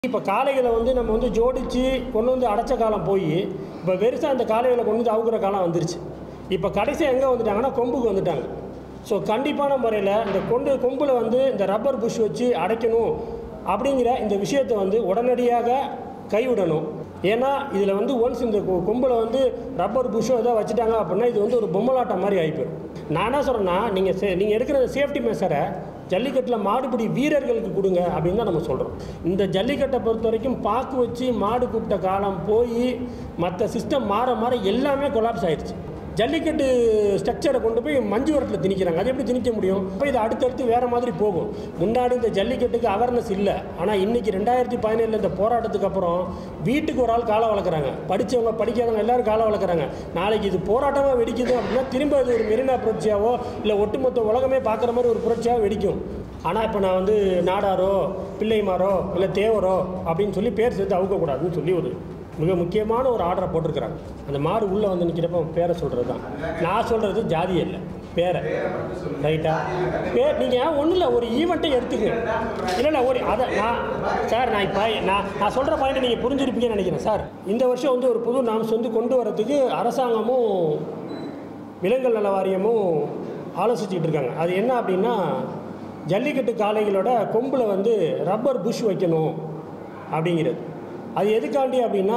இப்போ காளைகளை வந்து நம்ம வந்து ஜோடித்து கொண்டு வந்து அடைச்ச காலம் போய் இப்போ வெறுசாக அந்த காளைகளை கொண்டு வந்து அவுக்குற காலம் வந்துருச்சு இப்போ கடைசியாக எங்கே வந்துட்டாங்கன்னா கொம்புக்கு வந்துட்டாங்க ஸோ கண்டிப்பான முறையில் இந்த கொண்டு கொம்பில் வந்து இந்த ரப்பர் புஷ் வச்சு அடைக்கணும் அப்படிங்கிற இந்த விஷயத்தை வந்து உடனடியாக கைவிடணும் ஏன்னா இதில் வந்து ஒன்ஸ் இந்த கொ- கொம்பில் வந்து ரப்பர் புஷ்ஷோ ஏதோ வச்சுட்டாங்க அப்படின்னா இது வந்து ஒரு பொம்மலாட்டம் மாதிரி ஆகிப்போம் நான் என்ன சொல்கிறேன்னா நீங்கள் நீங்கள் எடுக்கிற சேஃப்டி மெஷரை ஜல்லிக்கட்டில் மாடுபிடி வீரர்களுக்கு கொடுங்க அப்படின்னு தான் நம்ம சொல்கிறோம் இந்த ஜல்லிக்கட்டை பொறுத்த வரைக்கும் பாக்கு வச்சு மாடு கூப்பிட்ட காலம் போய் மற்ற சிஸ்டம் மாற மாற எல்லாமே கொலாப்ஸ் ஆயிடுச்சு ஜல்லிக்கட்டு ஸ்ட்ரக்சரை கொண்டு போய் மஞ்சு வரத்தில் திணிக்கிறாங்க அது எப்படி திணிக்க முடியும் இப்போ இது அடுத்தடுத்து வேறு மாதிரி போகும் முன்னாடி இந்த ஜல்லிக்கட்டுக்கு அவேர்னஸ் இல்லை ஆனால் இன்றைக்கி ரெண்டாயிரத்தி பதினேழில் இந்த போராட்டத்துக்கு அப்புறம் வீட்டுக்கு ஒரு ஆள் காலை வளர்க்குறாங்க படித்தவங்க படிக்காதவங்க எல்லாரும் காலை வளர்க்குறாங்க நாளைக்கு இது போராட்டமாக வெடிக்குது அப்படின்னா திரும்ப இது ஒரு மெரினா புரட்சியாவோ இல்லை ஒட்டுமொத்த உலகமே பார்க்குற மாதிரி ஒரு புரட்சியாக வெடிக்கும் ஆனால் இப்போ நான் வந்து நாடாரோ பிள்ளைமாரோ இல்லை தேவரோ அப்படின்னு சொல்லி பேர் சேர்த்து அவுக்கக்கூடாதுன்னு சொல்லி ஒரு மிக முக்கியமான ஒரு ஆர்டரை போட்டிருக்கிறாங்க அந்த மாடு உள்ளே வந்து நிற்கிறப்ப அவன் பேரை சொல்கிறது தான் நான் சொல்கிறது ஜாதி இல்லை பேரை ரைட்டா பேர் நீங்கள் ஒன்றும் இல்லை ஒரு ஈவெண்ட்டை எடுத்துக்கங்க இல்லை இல்லை ஒரு அதை நான் சார் நான் இப்போ நான் நான் சொல்கிற பாயிண்ட் நீங்கள் புரிஞ்சிருப்பீங்கன்னு நினைக்கிறேன் சார் இந்த வருஷம் வந்து ஒரு புது நாம்ஸ் வந்து கொண்டு வரதுக்கு அரசாங்கமும் விலங்குகள் நல வாரியமும் ஆலோசிச்சுக்கிட்டு இருக்காங்க அது என்ன அப்படின்னா ஜல்லிக்கட்டு காளைகளோட கொம்பில் வந்து ரப்பர் புஷ் வைக்கணும் அப்படிங்கிறது அது எதுக்காண்டி அப்படின்னா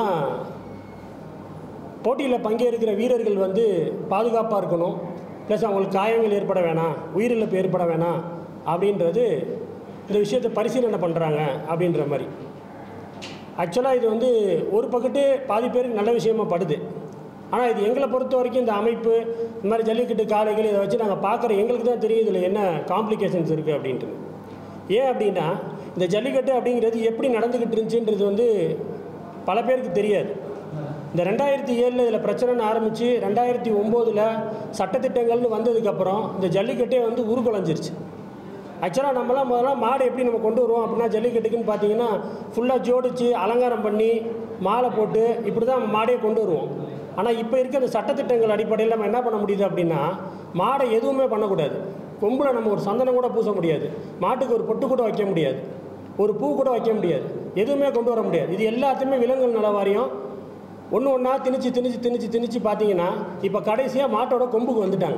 போட்டியில் பங்கேற்கிற வீரர்கள் வந்து பாதுகாப்பாக இருக்கணும் ப்ளஸ் அவங்களுக்கு காயங்கள் ஏற்பட வேணாம் உயிரிழப்பு ஏற்பட வேணாம் அப்படின்றது இந்த விஷயத்தை பரிசீலனை பண்ணுறாங்க அப்படின்ற மாதிரி ஆக்சுவலாக இது வந்து ஒரு பக்கத்து பாதி பேருக்கு நல்ல விஷயமா படுது ஆனால் இது எங்களை பொறுத்த வரைக்கும் இந்த அமைப்பு இந்த மாதிரி ஜல்லிக்கட்டு காளைகள் இதை வச்சு நாங்கள் பார்க்குற எங்களுக்கு தான் தெரியும் இதில் என்ன காம்ப்ளிகேஷன்ஸ் இருக்குது அப்படின்ட்டு ஏன் அப்படின்னா இந்த ஜல்லிக்கட்டு அப்படிங்கிறது எப்படி நடந்துக்கிட்டு இருந்துச்சுன்றது வந்து பல பேருக்கு தெரியாது இந்த ரெண்டாயிரத்தி ஏழில் இதில் பிரச்சனைன்னு ஆரம்பித்து ரெண்டாயிரத்தி ஒம்போதில் சட்டத்திட்டங்கள்னு வந்ததுக்கப்புறம் இந்த ஜல்லிக்கட்டே வந்து உருக்குலைஞ்சிருச்சு ஆக்சுவலாக நம்மலாம் முதல்ல மாடு எப்படி நம்ம கொண்டு வருவோம் அப்படின்னா ஜல்லிக்கட்டுக்குன்னு பார்த்தீங்கன்னா ஃபுல்லாக ஜோடிச்சு அலங்காரம் பண்ணி மாலை போட்டு இப்படி தான் மாடையே கொண்டு வருவோம் ஆனால் இப்போ இருக்க அந்த சட்டத்திட்டங்கள் அடிப்படையில் நம்ம என்ன பண்ண முடியுது அப்படின்னா மாடை எதுவுமே பண்ணக்கூடாது கொம்பில் நம்ம ஒரு சந்தனம் கூட பூச முடியாது மாட்டுக்கு ஒரு பொட்டு கூட வைக்க முடியாது ஒரு பூ கூட வைக்க முடியாது எதுவுமே கொண்டு வர முடியாது இது எல்லாத்தையுமே விலங்குகள் நல வாரியம் ஒன்று ஒன்றா திணிச்சு திணிச்சு திணிச்சு திணிச்சு பார்த்தீங்கன்னா இப்போ கடைசியாக மாட்டோட கொம்புக்கு வந்துட்டாங்க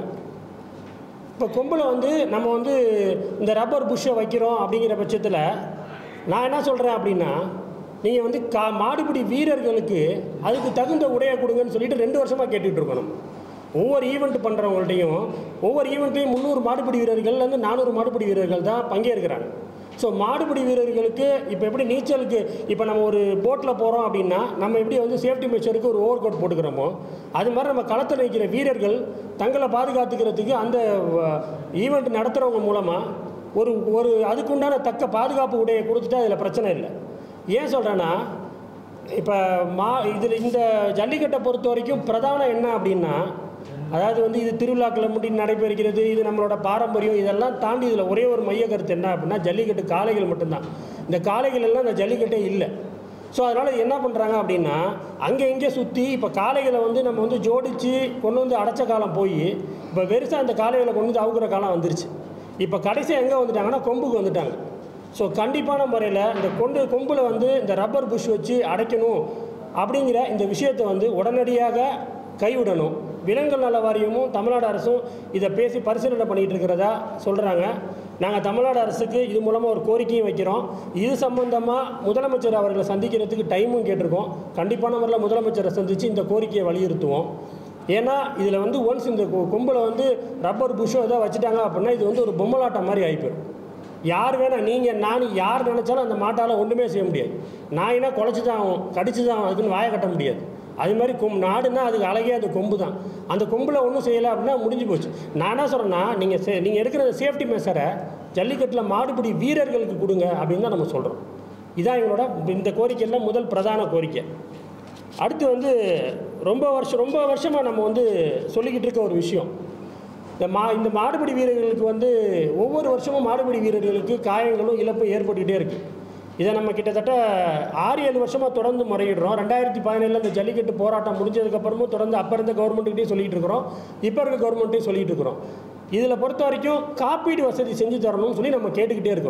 இப்போ கொம்பில் வந்து நம்ம வந்து இந்த ரப்பர் புஷ்ஷை வைக்கிறோம் அப்படிங்கிற பட்சத்தில் நான் என்ன சொல்கிறேன் அப்படின்னா நீங்கள் வந்து கா மாடுபிடி வீரர்களுக்கு அதுக்கு தகுந்த உடையை கொடுங்கன்னு சொல்லிட்டு ரெண்டு வருஷமாக கேட்டுட்டு இருக்கணும் ஒவ்வொரு ஈவெண்ட் பண்ணுறவங்கள்ட்டையும் ஒவ்வொரு ஈவெண்ட்டையும் முந்நூறு மாடுபிடி வீரர்கள்லேருந்து நானூறு மாடுபிடி வீரர்கள் தான் பங்கேற்கிறாங்க ஸோ மாடுபிடி வீரர்களுக்கு இப்போ எப்படி நீச்சலுக்கு இப்போ நம்ம ஒரு போட்டில் போகிறோம் அப்படின்னா நம்ம எப்படி வந்து சேஃப்டி மெஷருக்கு ஒரு ஓவர் கோட் போட்டுக்கிறோமோ அது மாதிரி நம்ம களத்தில் நிற்கிற வீரர்கள் தங்களை பாதுகாத்துக்கிறதுக்கு அந்த ஈவெண்ட் நடத்துகிறவங்க மூலமாக ஒரு ஒரு அதுக்குண்டான தக்க பாதுகாப்பு உடையை கொடுத்துட்டா அதில் பிரச்சனை இல்லை ஏன் சொல்கிறேன்னா இப்போ மா இதில் இந்த ஜல்லிக்கட்டை பொறுத்த வரைக்கும் பிரதானம் என்ன அப்படின்னா அதாவது வந்து இது திருவிழாக்களை முடி நடைபெறுகிறது இது நம்மளோட பாரம்பரியம் இதெல்லாம் தாண்டி இதில் ஒரே ஒரு மைய கருத்து என்ன அப்படின்னா ஜல்லிக்கட்டு காளைகள் மட்டும்தான் இந்த காளைகள் எல்லாம் இந்த ஜல்லிக்கட்டே இல்லை ஸோ அதனால் என்ன பண்ணுறாங்க அப்படின்னா அங்கே இங்கே சுற்றி இப்போ காளைகளை வந்து நம்ம வந்து ஜோடித்து கொண்டு வந்து அடைச்ச காலம் போய் இப்போ வெறுசாக அந்த காளைகளை கொண்டு வந்து அவுக்குற காலம் வந்துருச்சு இப்போ கடைசியாக எங்கே வந்துட்டாங்கன்னா கொம்புக்கு வந்துட்டாங்க ஸோ கண்டிப்பான முறையில் இந்த கொண்டு கொம்பில் வந்து இந்த ரப்பர் புஷ் வச்சு அடைக்கணும் அப்படிங்கிற இந்த விஷயத்தை வந்து உடனடியாக கைவிடணும் விலங்குகள் நல வாரியமும் தமிழ்நாடு அரசும் இதை பேசி பரிசீலனை பண்ணிகிட்டு இருக்கிறதா சொல்கிறாங்க நாங்கள் தமிழ்நாடு அரசுக்கு இது மூலமாக ஒரு கோரிக்கையும் வைக்கிறோம் இது சம்பந்தமாக முதலமைச்சர் அவர்களை சந்திக்கிறதுக்கு டைமும் கேட்டிருக்கோம் கண்டிப்பான முறையில் முதலமைச்சரை சந்தித்து இந்த கோரிக்கையை வலியுறுத்துவோம் ஏன்னா இதில் வந்து ஒன்ஸ் இந்த கொ- கொம்பில் வந்து ரப்பர் புஷ்ஷோ ஏதோ வச்சுட்டாங்க அப்படின்னா இது வந்து ஒரு பொம்மலாட்டம் மாதிரி ஆகிப்போம் யார் வேணா நீங்கள் நான் யார் நினச்சாலும் அந்த மாட்டால் ஒன்றுமே செய்ய முடியாது நாயினா குலைச்சி தான் ஆகும் கடிச்சு தான் ஆகும் அதுக்குன்னு வாயை கட்ட முடியாது அது மாதிரி கொம் நாடுனா அதுக்கு அழகே அது கொம்பு தான் அந்த கொம்பில் ஒன்றும் செய்யலை அப்படின்னா முடிஞ்சு போச்சு நான் என்ன சொல்கிறேன்னா நீங்கள் சே நீங்கள் எடுக்கிற சேஃப்டி மெஷரை ஜல்லிக்கட்டில் மாடுபிடி வீரர்களுக்கு கொடுங்க அப்படின்னு தான் நம்ம சொல்கிறோம் இதான் எங்களோட இந்த கோரிக்கையில் முதல் பிரதான கோரிக்கை அடுத்து வந்து ரொம்ப வருஷம் ரொம்ப வருஷமாக நம்ம வந்து சொல்லிக்கிட்டு இருக்க ஒரு விஷயம் இந்த மா இந்த மாடுபிடி வீரர்களுக்கு வந்து ஒவ்வொரு வருஷமும் மாடுபிடி வீரர்களுக்கு காயங்களும் இழப்பும் ஏற்பட்டுக்கிட்டே இருக்குது இதை நம்ம கிட்டத்தட்ட ஆறு ஏழு வருஷமாக தொடர்ந்து முறையிடுறோம் ரெண்டாயிரத்தி பதினேழில் இந்த ஜல்லிக்கட்டு போராட்டம் முடிஞ்சதுக்கப்புறமும் தொடர்ந்து அப்போ இருந்த கவர்மெண்ட்டுக்கிட்டையும் சொல்லிட்டு இருக்கிறோம் இப்போ இருக்க கவர்மெண்ட்டையும் சொல்லிட்டு இருக்கிறோம் இதில் பொறுத்த வரைக்கும் காப்பீடு வசதி செஞ்சு தரணும்னு சொல்லி நம்ம கேட்டுக்கிட்டே இருக்கிறோம்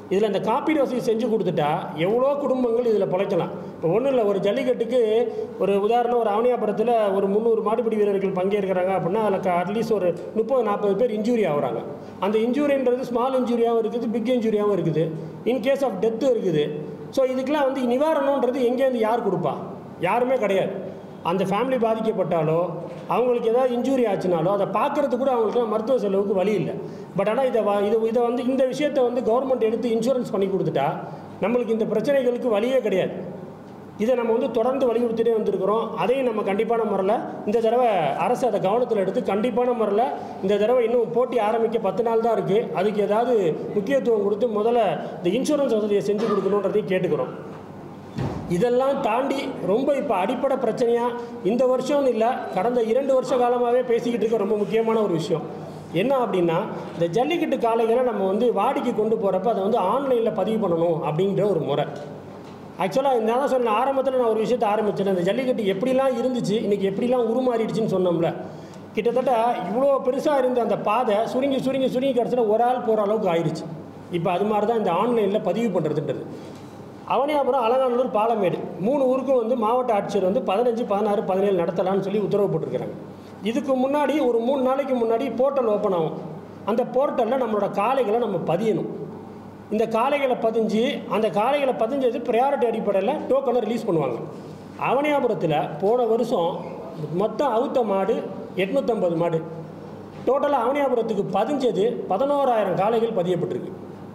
இதில் இந்த காப்பீடு வசதி செஞ்சு கொடுத்துட்டா எவ்வளோ குடும்பங்கள் இதில் பிழைக்கலாம் இப்போ ஒன்றும் இல்லை ஒரு ஜல்லிக்கட்டுக்கு ஒரு உதாரணம் ஒரு அவனியாபுரத்தில் ஒரு முந்நூறு மாடுபிடி வீரர்கள் பங்கேற்கிறாங்க அப்படின்னா அதில் அட்லீஸ்ட் ஒரு முப்பது நாற்பது பேர் இன்ஜூரி ஆகுறாங்க அந்த இன்ஜூரின்றது ஸ்மால் இன்ஜூரியாகவும் இருக்குது பிக் இன்ஜூரியாகவும் இருக்குது இன் கேஸ் ஆஃப் டெத்தும் இருக்குது ஸோ இதுக்கெல்லாம் வந்து நிவாரணன்றது எங்கேருந்து யார் கொடுப்பா யாருமே கிடையாது அந்த ஃபேமிலி பாதிக்கப்பட்டாலோ அவங்களுக்கு ஏதாவது இன்ஜூரி ஆச்சுனாலோ அதை பார்க்கறதுக்கு கூட அவங்களுக்குலாம் மருத்துவ செலவுக்கு வழி இல்லை பட் ஆனால் இதை வ- இது இதை வந்து இந்த விஷயத்தை வந்து கவர்மெண்ட் எடுத்து இன்சூரன்ஸ் பண்ணி கொடுத்துட்டா நம்மளுக்கு இந்த பிரச்சனைகளுக்கு வழியே கிடையாது இதை நம்ம வந்து தொடர்ந்து வலியுறுத்திட்டே வந்திருக்கிறோம் அதையும் நம்ம கண்டிப்பான முறையில் இந்த தடவை அரசு அதை கவனத்தில் எடுத்து கண்டிப்பான முறையில் இந்த தடவை இன்னும் போட்டி ஆரம்பிக்க பத்து நாள் தான் இருக்குது அதுக்கு ஏதாவது முக்கியத்துவம் கொடுத்து முதல்ல இந்த இன்சூரன்ஸ் வசதியை செஞ்சு கொடுக்கணுன்றதையும் கேட்டுக்கிறோம் இதெல்லாம் தாண்டி ரொம்ப இப்போ அடிப்படை பிரச்சனையாக இந்த வருஷம்னு இல்லை கடந்த இரண்டு வருஷ காலமாகவே பேசிக்கிட்டு இருக்க ரொம்ப முக்கியமான ஒரு விஷயம் என்ன அப்படின்னா இந்த ஜல்லிக்கட்டு காளைகளை நம்ம வந்து வாடிக்கை கொண்டு போகிறப்ப அதை வந்து ஆன்லைனில் பதிவு பண்ணணும் அப்படின்ற ஒரு முறை ஆக்சுவலாக நான் தான் சொன்னேன் ஆரம்பத்தில் நான் ஒரு விஷயத்தை ஆரம்பிச்சேன் இந்த ஜல்லிக்கட்டு எப்படிலாம் இருந்துச்சு இன்றைக்கி எப்படிலாம் உருமாறிடுச்சுன்னு சொன்னோம்ல கிட்டத்தட்ட இவ்வளோ பெருசாக இருந்த அந்த பாதை சுருங்கி சுருங்கி சுருங்கி கிடச்சினா ஒரு ஆள் போகிற அளவுக்கு ஆயிடுச்சு இப்போ அது மாதிரி தான் இந்த ஆன்லைனில் பதிவு பண்ணுறதுன்றது அவனியாபுரம் அலங்காநல்லூர் பாலமேடு மூணு ஊருக்கும் வந்து மாவட்ட ஆட்சியர் வந்து பதினஞ்சு பதினாறு பதினேழு நடத்தலாம்னு சொல்லி உத்தரவு போட்டிருக்கிறாங்க இதுக்கு முன்னாடி ஒரு மூணு நாளைக்கு முன்னாடி போர்ட்டல் ஓப்பன் ஆகும் அந்த போர்ட்டலில் நம்மளோட காளைகளை நம்ம பதியணும் இந்த காளைகளை பதிஞ்சு அந்த காளைகளை பதிஞ்சது ப்ரையாரிட்டி அடிப்படையில் டோக்கனை ரிலீஸ் பண்ணுவாங்க அவனியாபுரத்தில் போன வருஷம் மொத்தம் அவுத்த மாடு எட்நூற்றம்பது மாடு டோட்டலாக அவனியாபுரத்துக்கு பதிஞ்சது பதினோராயிரம் காளைகள் பதியப்பட்டிருக்கு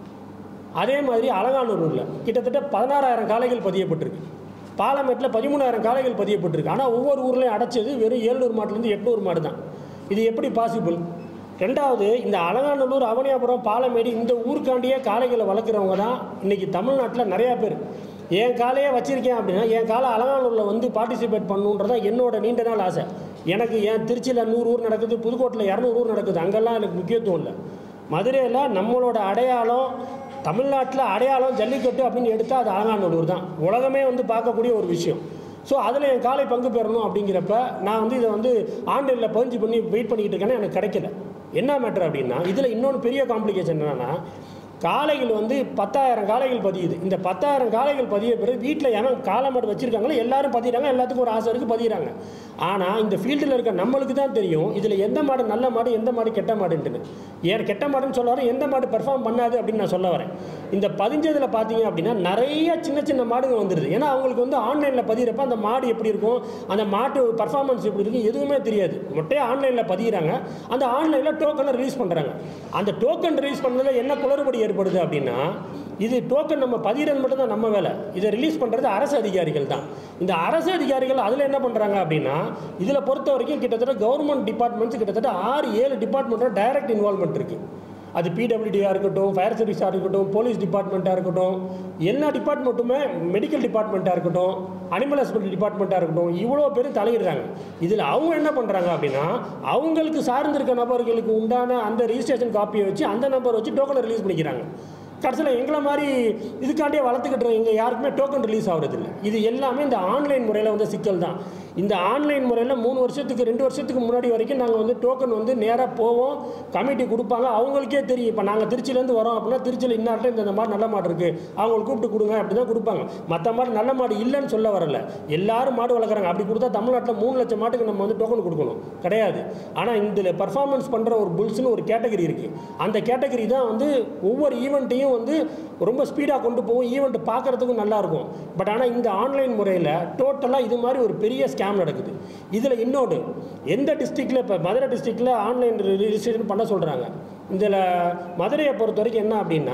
அதே மாதிரி அலங்காநல்லூரில் கிட்டத்தட்ட பதினாறாயிரம் காளைகள் பதியப்பட்டிருக்கு பாலமேட்டில் பதிமூணாயிரம் காளைகள் பதியப்பட்டிருக்கு ஆனால் ஒவ்வொரு ஊர்லேயும் அடைச்சது வெறும் ஏழ்நூறு மாட்டுலேருந்து எட்நூறு மாடு தான் இது எப்படி பாசிபிள் ரெண்டாவது இந்த அலங்காநல்லூர் அவனியாபுரம் பாலமேடு இந்த ஊருக்காண்டியே காளைகளை வளர்க்குறவங்க தான் இன்றைக்கி தமிழ்நாட்டில் நிறையா பேர் என் காலையே வச்சுருக்கேன் அப்படின்னா என் காலை அலங்காநல்லூரில் வந்து பார்ட்டிசிபேட் பண்ணுன்றதா என்னோட நீண்ட நாள் ஆசை எனக்கு ஏன் திருச்சியில் நூறு ஊர் நடக்குது புதுக்கோட்டையில் இரநூறு ஊர் நடக்குது அங்கெல்லாம் எனக்கு முக்கியத்துவம் இல்லை மதுரையில் நம்மளோட அடையாளம் தமிழ்நாட்டில் அடையாளம் ஜல்லிக்கட்டு அப்படின்னு எடுத்தால் அது அலங்காநல்லூர் தான் உலகமே வந்து பார்க்கக்கூடிய ஒரு விஷயம் ஸோ அதில் என் காலை பங்கு பெறணும் அப்படிங்கிறப்ப நான் வந்து இதை வந்து ஆன்லைனில் பதிஞ்சு பண்ணி வெயிட் பண்ணிக்கிட்டு இருக்கேன்னா எனக்கு கிடைக்கல என்ன மேட்ரு அப்படின்னா இதில் இன்னொன்று பெரிய காம்ப்ளிகேஷன் என்னென்னா காளைகள் வந்து பத்தாயிரம் காளைகள் பதியுது இந்த பத்தாயிரம் காளைகள் பதிய பிறகு வீட்டில் ஏன்னா காளை மாடு வச்சுருக்காங்களோ எல்லாரும் பதிகிறாங்க எல்லாத்துக்கும் ஒரு ஆசை இருக்குது பதிகிறாங்க ஆனால் இந்த ஃபீல்டில் இருக்க நம்மளுக்கு தான் தெரியும் இதில் எந்த மாடு நல்ல மாடு எந்த மாடு கெட்ட மாடுன்ட்டுன்னு ஏன் கெட்ட மாடுன்னு சொல்ல வரேன் எந்த மாடு பெர்ஃபார்ம் பண்ணாது அப்படின்னு நான் சொல்ல வரேன் இந்த பதிஞ்சதில் பார்த்தீங்க அப்படின்னா நிறைய சின்ன சின்ன மாடுங்க வந்துடுது ஏன்னா அவங்களுக்கு வந்து ஆன்லைனில் பதிகிறப்ப அந்த மாடு எப்படி இருக்கும் அந்த மாட்டு பர்ஃபார்மன்ஸ் எப்படி இருக்கும் எதுவுமே தெரியாது மொட்டையாக ஆன்லைனில் பதிகிறாங்க அந்த ஆன்லைனில் டோக்கனை ரிலீஸ் பண்ணுறாங்க அந்த டோக்கன் ரிலீஸ் பண்ணதில் என்ன குளறுபடி ஏற்படுது அப்படின்னா இது டோக்கன் நம்ம பதிகிறது மட்டும் தான் நம்ம வேலை இதை ரிலீஸ் பண்ணுறது அரசு அதிகாரிகள் தான் இந்த அரசு அதிகாரிகள் அதில் என்ன பண்ணுறாங்க அப்படின்னா இதில் பொறுத்த வரைக்கும் கிட்டத்தட்ட கவர்மெண்ட் டிபார்ட்மெண்ட்ஸ் கிட்டத்தட்ட ஆறு ஏழு டிபார்ட்மெண்ட்டோட டைரக்ட் இன்வால்மெண்ட் இருக்குது அது பிடபிள்யூடியாக இருக்கட்டும் ஃபயர் சர்வீஸாக இருக்கட்டும் போலீஸ் டிபார்ட்மெண்ட்டாக இருக்கட்டும் எல்லா டிபார்ட்மெண்ட்டுமே மெடிக்கல் டிபார்ட்மெண்ட்டாக இருக்கட்டும் அனிமல் ஹாஸ்பிட்டல் டிபார்ட்மெண்ட்டாக இருக்கட்டும் இவ்வளோ பேர் தலையிடுறாங்க இதில் அவங்க என்ன பண்ணுறாங்க அப்படின்னா அவங்களுக்கு சார்ந்திருக்க நபர்களுக்கு உண்டான அந்த ரிஜிஸ்ட்ரேஷன் காப்பியை வச்சு அந்த நம்பர் வச்சு டோக்கனை ரிலீஸ் பண்ணிக்கிறாங்க கடைசியில் எங்களை மாதிரி இதுக்காண்டியே வளர்த்துக்கிட்டு எங்கள் யாருக்குமே டோக்கன் ரிலீஸ் ஆகிறது இல்லை இது எல்லாமே இந்த ஆன்லைன் முறையில் வந்து சிக்கல் தான் இந்த ஆன்லைன் முறையில் மூணு வருஷத்துக்கு ரெண்டு வருஷத்துக்கு முன்னாடி வரைக்கும் நாங்கள் வந்து டோக்கன் வந்து நேராக போவோம் கமிட்டி கொடுப்பாங்க அவங்களுக்கே தெரியும் இப்போ நாங்கள் திருச்சியிலேருந்து வரோம் அப்படின்னா திருச்சியில் இன்னார்ட்ட இந்த மாதிரி நல்ல மாடு இருக்குது அவங்களுக்கு கூப்பிட்டு கொடுங்க அப்படி தான் கொடுப்பாங்க மற்ற மாடு நல்ல மாடு இல்லைன்னு சொல்ல வரல எல்லாரும் மாடு வளர்க்குறாங்க அப்படி கொடுத்தா தமிழ்நாட்டில் மூணு லட்சம் மாட்டுக்கு நம்ம வந்து டோக்கன் கொடுக்கணும் கிடையாது ஆனால் இதில் பர்ஃபார்மன்ஸ் பண்ணுற ஒரு புல்ஸ்னு ஒரு கேட்டகரி இருக்குது அந்த கேட்டகரி தான் வந்து ஒவ்வொரு ஈவெண்ட்டையும் வந்து ரொம்ப ஸ்பீடாக கொண்டு போகும் ஈவெண்ட் பார்க்குறதுக்கும் நல்லாயிருக்கும் பட் ஆனால் இந்த ஆன்லைன் முறையில் டோட்டலாக இது மாதிரி ஒரு பெரிய ஸ்கேம் நடக்குது இதில் இன்னொன்று எந்த டிஸ்ட்ரிக்டில் இப்போ மதுரை டிஸ்ட்ரிக்டில் ஆன்லைன் ரிஜிஸ்ட்ரேஷன் பண்ண சொல்கிறாங்க இதில் மதுரையை பொறுத்த வரைக்கும் என்ன அப்படின்னா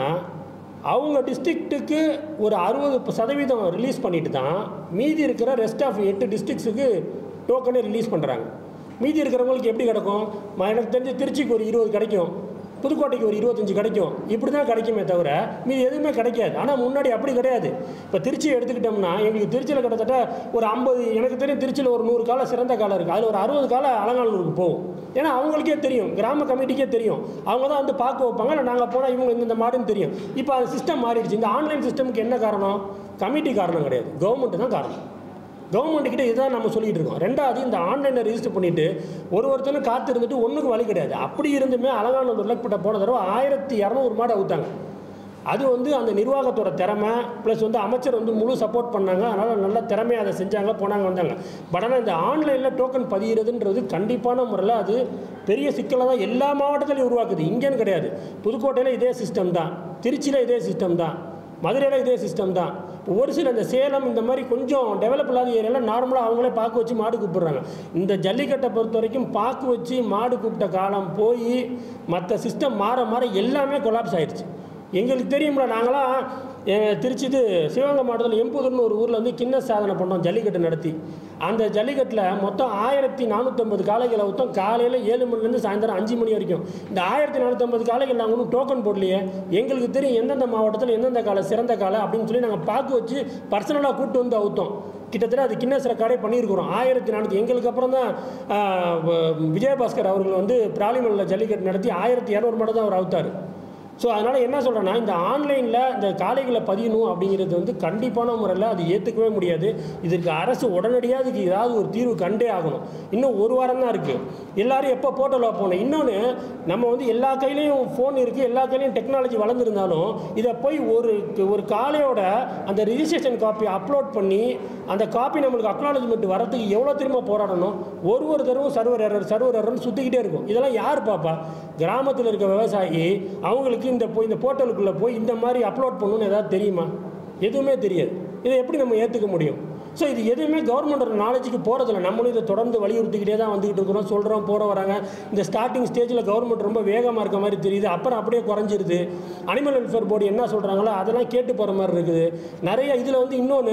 அவங்க டிஸ்ட்ரிக்ட்டுக்கு ஒரு அறுபது சதவீதம் ரிலீஸ் பண்ணிட்டு தான் மீதி இருக்கிற ரெஸ்ட் ஆஃப் எட்டு டிஸ்ட்ரிக்ஸுக்கு டோக்கனே ரிலீஸ் பண்ணுறாங்க மீதி இருக்கிறவங்களுக்கு எப்படி கிடைக்கும் ம- எனக்கு தெரிஞ்சு திருச்சிக்கு ஒரு இருபது கிடைக்கும் புதுக்கோட்டைக்கு ஒரு இருபத்தஞ்சு கிடைக்கும் இப்படி தான் கிடைக்குமே தவிர மீதி எதுவுமே கிடைக்காது ஆனால் முன்னாடி அப்படி கிடையாது இப்போ திருச்சி எடுத்துக்கிட்டோம்னா எங்களுக்கு திருச்சியில் கிட்டத்தட்ட ஒரு ஐம்பது எனக்கு தெரியும் திருச்சியில் ஒரு நூறு காலம் சிறந்த காலம் இருக்குது அதில் ஒரு அறுபது காலம் அலங்காநல்லூருக்கு போகும் ஏன்னா அவங்களுக்கே தெரியும் கிராம கமிட்டிக்கே தெரியும் அவங்க தான் வந்து பார்க்க வைப்பாங்க இல்லை நாங்கள் போனால் இவங்க இந்த- இந்த மாடுன்னு தெரியும் இப்போ அது சிஸ்டம் மாறிடுச்சு இந்த ஆன்லைன் சிஸ்டமுக்கு என்ன காரணம் கமிட்டி காரணம் கிடையாது கவர்மெண்ட் தான் காரணம் கவர்மெண்ட் கிட்ட இதுதான் நம்ம சொல்லிட்டு இருக்கோம் ரெண்டாவது இந்த ஆன்லைனில் ரெஜிஸ்டர் பண்ணிட்டு ஒரு ஒருத்தரும் காத்து இருந்துட்டு ஒன்றுக்கு வழி கிடையாது அப்படி இருந்துமே அலங்காநல்லூர் கிட்ட போன தடவை ஆயிரத்தி இரநூறு மாடு அவுத்தாங்க அது வந்து அந்த நிர்வாகத்தோட திறமை ப்ளஸ் வந்து அமைச்சர் வந்து முழு சப்போர்ட் பண்ணாங்க அதனால் நல்ல திறமையாக அதை செஞ்சாங்க போனாங்க வந்தாங்க பட் ஆனால் இந்த ஆன்லைனில் டோக்கன் பதிகிறதுன்றது கண்டிப்பான முறையில் அது பெரிய சிக்கலை தான் எல்லா மாவட்டத்திலையும் உருவாக்குது இங்கேன்னு கிடையாது புதுக்கோட்டையில் இதே சிஸ்டம் தான் திருச்சியில் இதே சிஸ்டம் தான் மதுரையில் இதே சிஸ்டம் தான் ஒரு சில இந்த சேலம் இந்த மாதிரி கொஞ்சம் டெவலப் இல்லாத ஏரியாவில் நார்மலாக அவங்களே பாக்கு வச்சு மாடு கூப்பிடுறாங்க இந்த ஜல்லிக்கட்டை பொறுத்த வரைக்கும் பாக்கு வச்சு மாடு கூப்பிட்ட காலம் போய் மற்ற சிஸ்டம் மாற மாற எல்லாமே கொலாப்ஸ் ஆயிடுச்சு எங்களுக்கு தெரியும்ல நாங்களாம் எ- திருச்சி இது சிவகங்கை மாவட்டத்தில் எம்புதூர்னு ஒரு ஊரில் வந்து கிண்ண சாதனை பண்ணோம் ஜல்லிக்கட்டு நடத்தி அந்த ஜல்லிக்கட்டில் மொத்தம் ஆயிரத்தி நானூற்றம்பது காளைகளை மொத்தம் காலையில் ஏழு மணிலேருந்து சாயந்தரம் அஞ்சு மணி வரைக்கும் இந்த ஆயிரத்தி நானூற்றம்பது காளைகள் நாங்கள் ஒன்றும் டோக்கன் போடலையே எங்களுக்கு தெரியும் எந்தெந்த மாவட்டத்தில் எந்தெந்த காலை சிறந்த காலை அப்படின்னு சொல்லி நாங்கள் பாக்கு வச்சு பர்சனலாக கூப்பிட்டு வந்து அவுத்தோம் கிட்டத்தட்ட அது கின்னஸ் ரெக்கார்டே பண்ணியிருக்கிறோம் ஆயிரத்தி நானூற்றி எங்களுக்கு அப்புறம் தான் ஆஹ், வ- விஜயபாஸ்கர் அவர்கள் வந்து பிராலிமலில் ஜல்லிக்கட்டு நடத்தி ஆயிரத்தி இரநூறு மாடு தான் அவர் அவுத்தார் ஸோ அதனால் என்ன சொல்கிறேன்னா இந்த ஆன்லைனில் இந்த காளைகளை பதியணும் அப்படிங்கிறது வந்து கண்டிப்பான முறையில் அது ஏற்றுக்கவே முடியாது இதற்கு அரசு உடனடியாக அதுக்கு ஏதாவது ஒரு தீர்வு கண்டே ஆகணும் இன்னும் ஒரு வாரம் தான் இருக்குது எல்லாரும் எப்போ போர்ட்டலில் போகணும் இன்னொன்று நம்ம வந்து எல்லா கையிலையும் ஃபோன் இருக்குது எல்லா கையிலையும் டெக்னாலஜி வளர்ந்துருந்தாலும் இதை போய் ஒரு ஒரு காளையோட அந்த ரிஜிஸ்ட்ரேஷன் காப்பி அப்லோட் பண்ணி அந்த காப்பி நம்மளுக்கு அக்னாலஜ்மெண்ட் வரதுக்கு எவ்வளோ திரும்ப போராடணும் ஒரு ஒரு தடவும் சர்வர் எரர் சர்வர் எரர்னு சுற்றிக்கிட்டே இருக்கும் இதெல்லாம் யார் பாப்பா கிராமத்தில் இருக்க விவசாயி அவங்களுக்கு இந்த போய் இந்த போர்ட்டலுக்குள்ளே போய் இந்த மாதிரி அப்லோட் பண்ணணும்னு ஏதாவது தெரியுமா எதுவுமே தெரியாது இதை எப்படி நம்ம ஏற்றுக்க முடியும் ஸோ இது எதுவுமே கவர்மெண்டோட நாலேஜுக்கு போகிறதில்ல நம்மளும் இதை தொடர்ந்து வலியுறுத்திக்கிட்டே தான் வந்துகிட்டு இருக்கிறோம் சொல்கிறோம் போகிற வராங்க இந்த ஸ்டார்டிங் ஸ்டேஜில் கவர்மெண்ட் ரொம்ப வேகமாக இருக்க மாதிரி தெரியுது அப்புறம் அப்படியே குறைஞ்சிருது அனிமல் வெல்ஃபேர் போர்டு என்ன சொல்கிறாங்களோ அதெல்லாம் கேட்டு போகிற மாதிரி இருக்குது நிறைய இதில் வந்து இன்னொன்று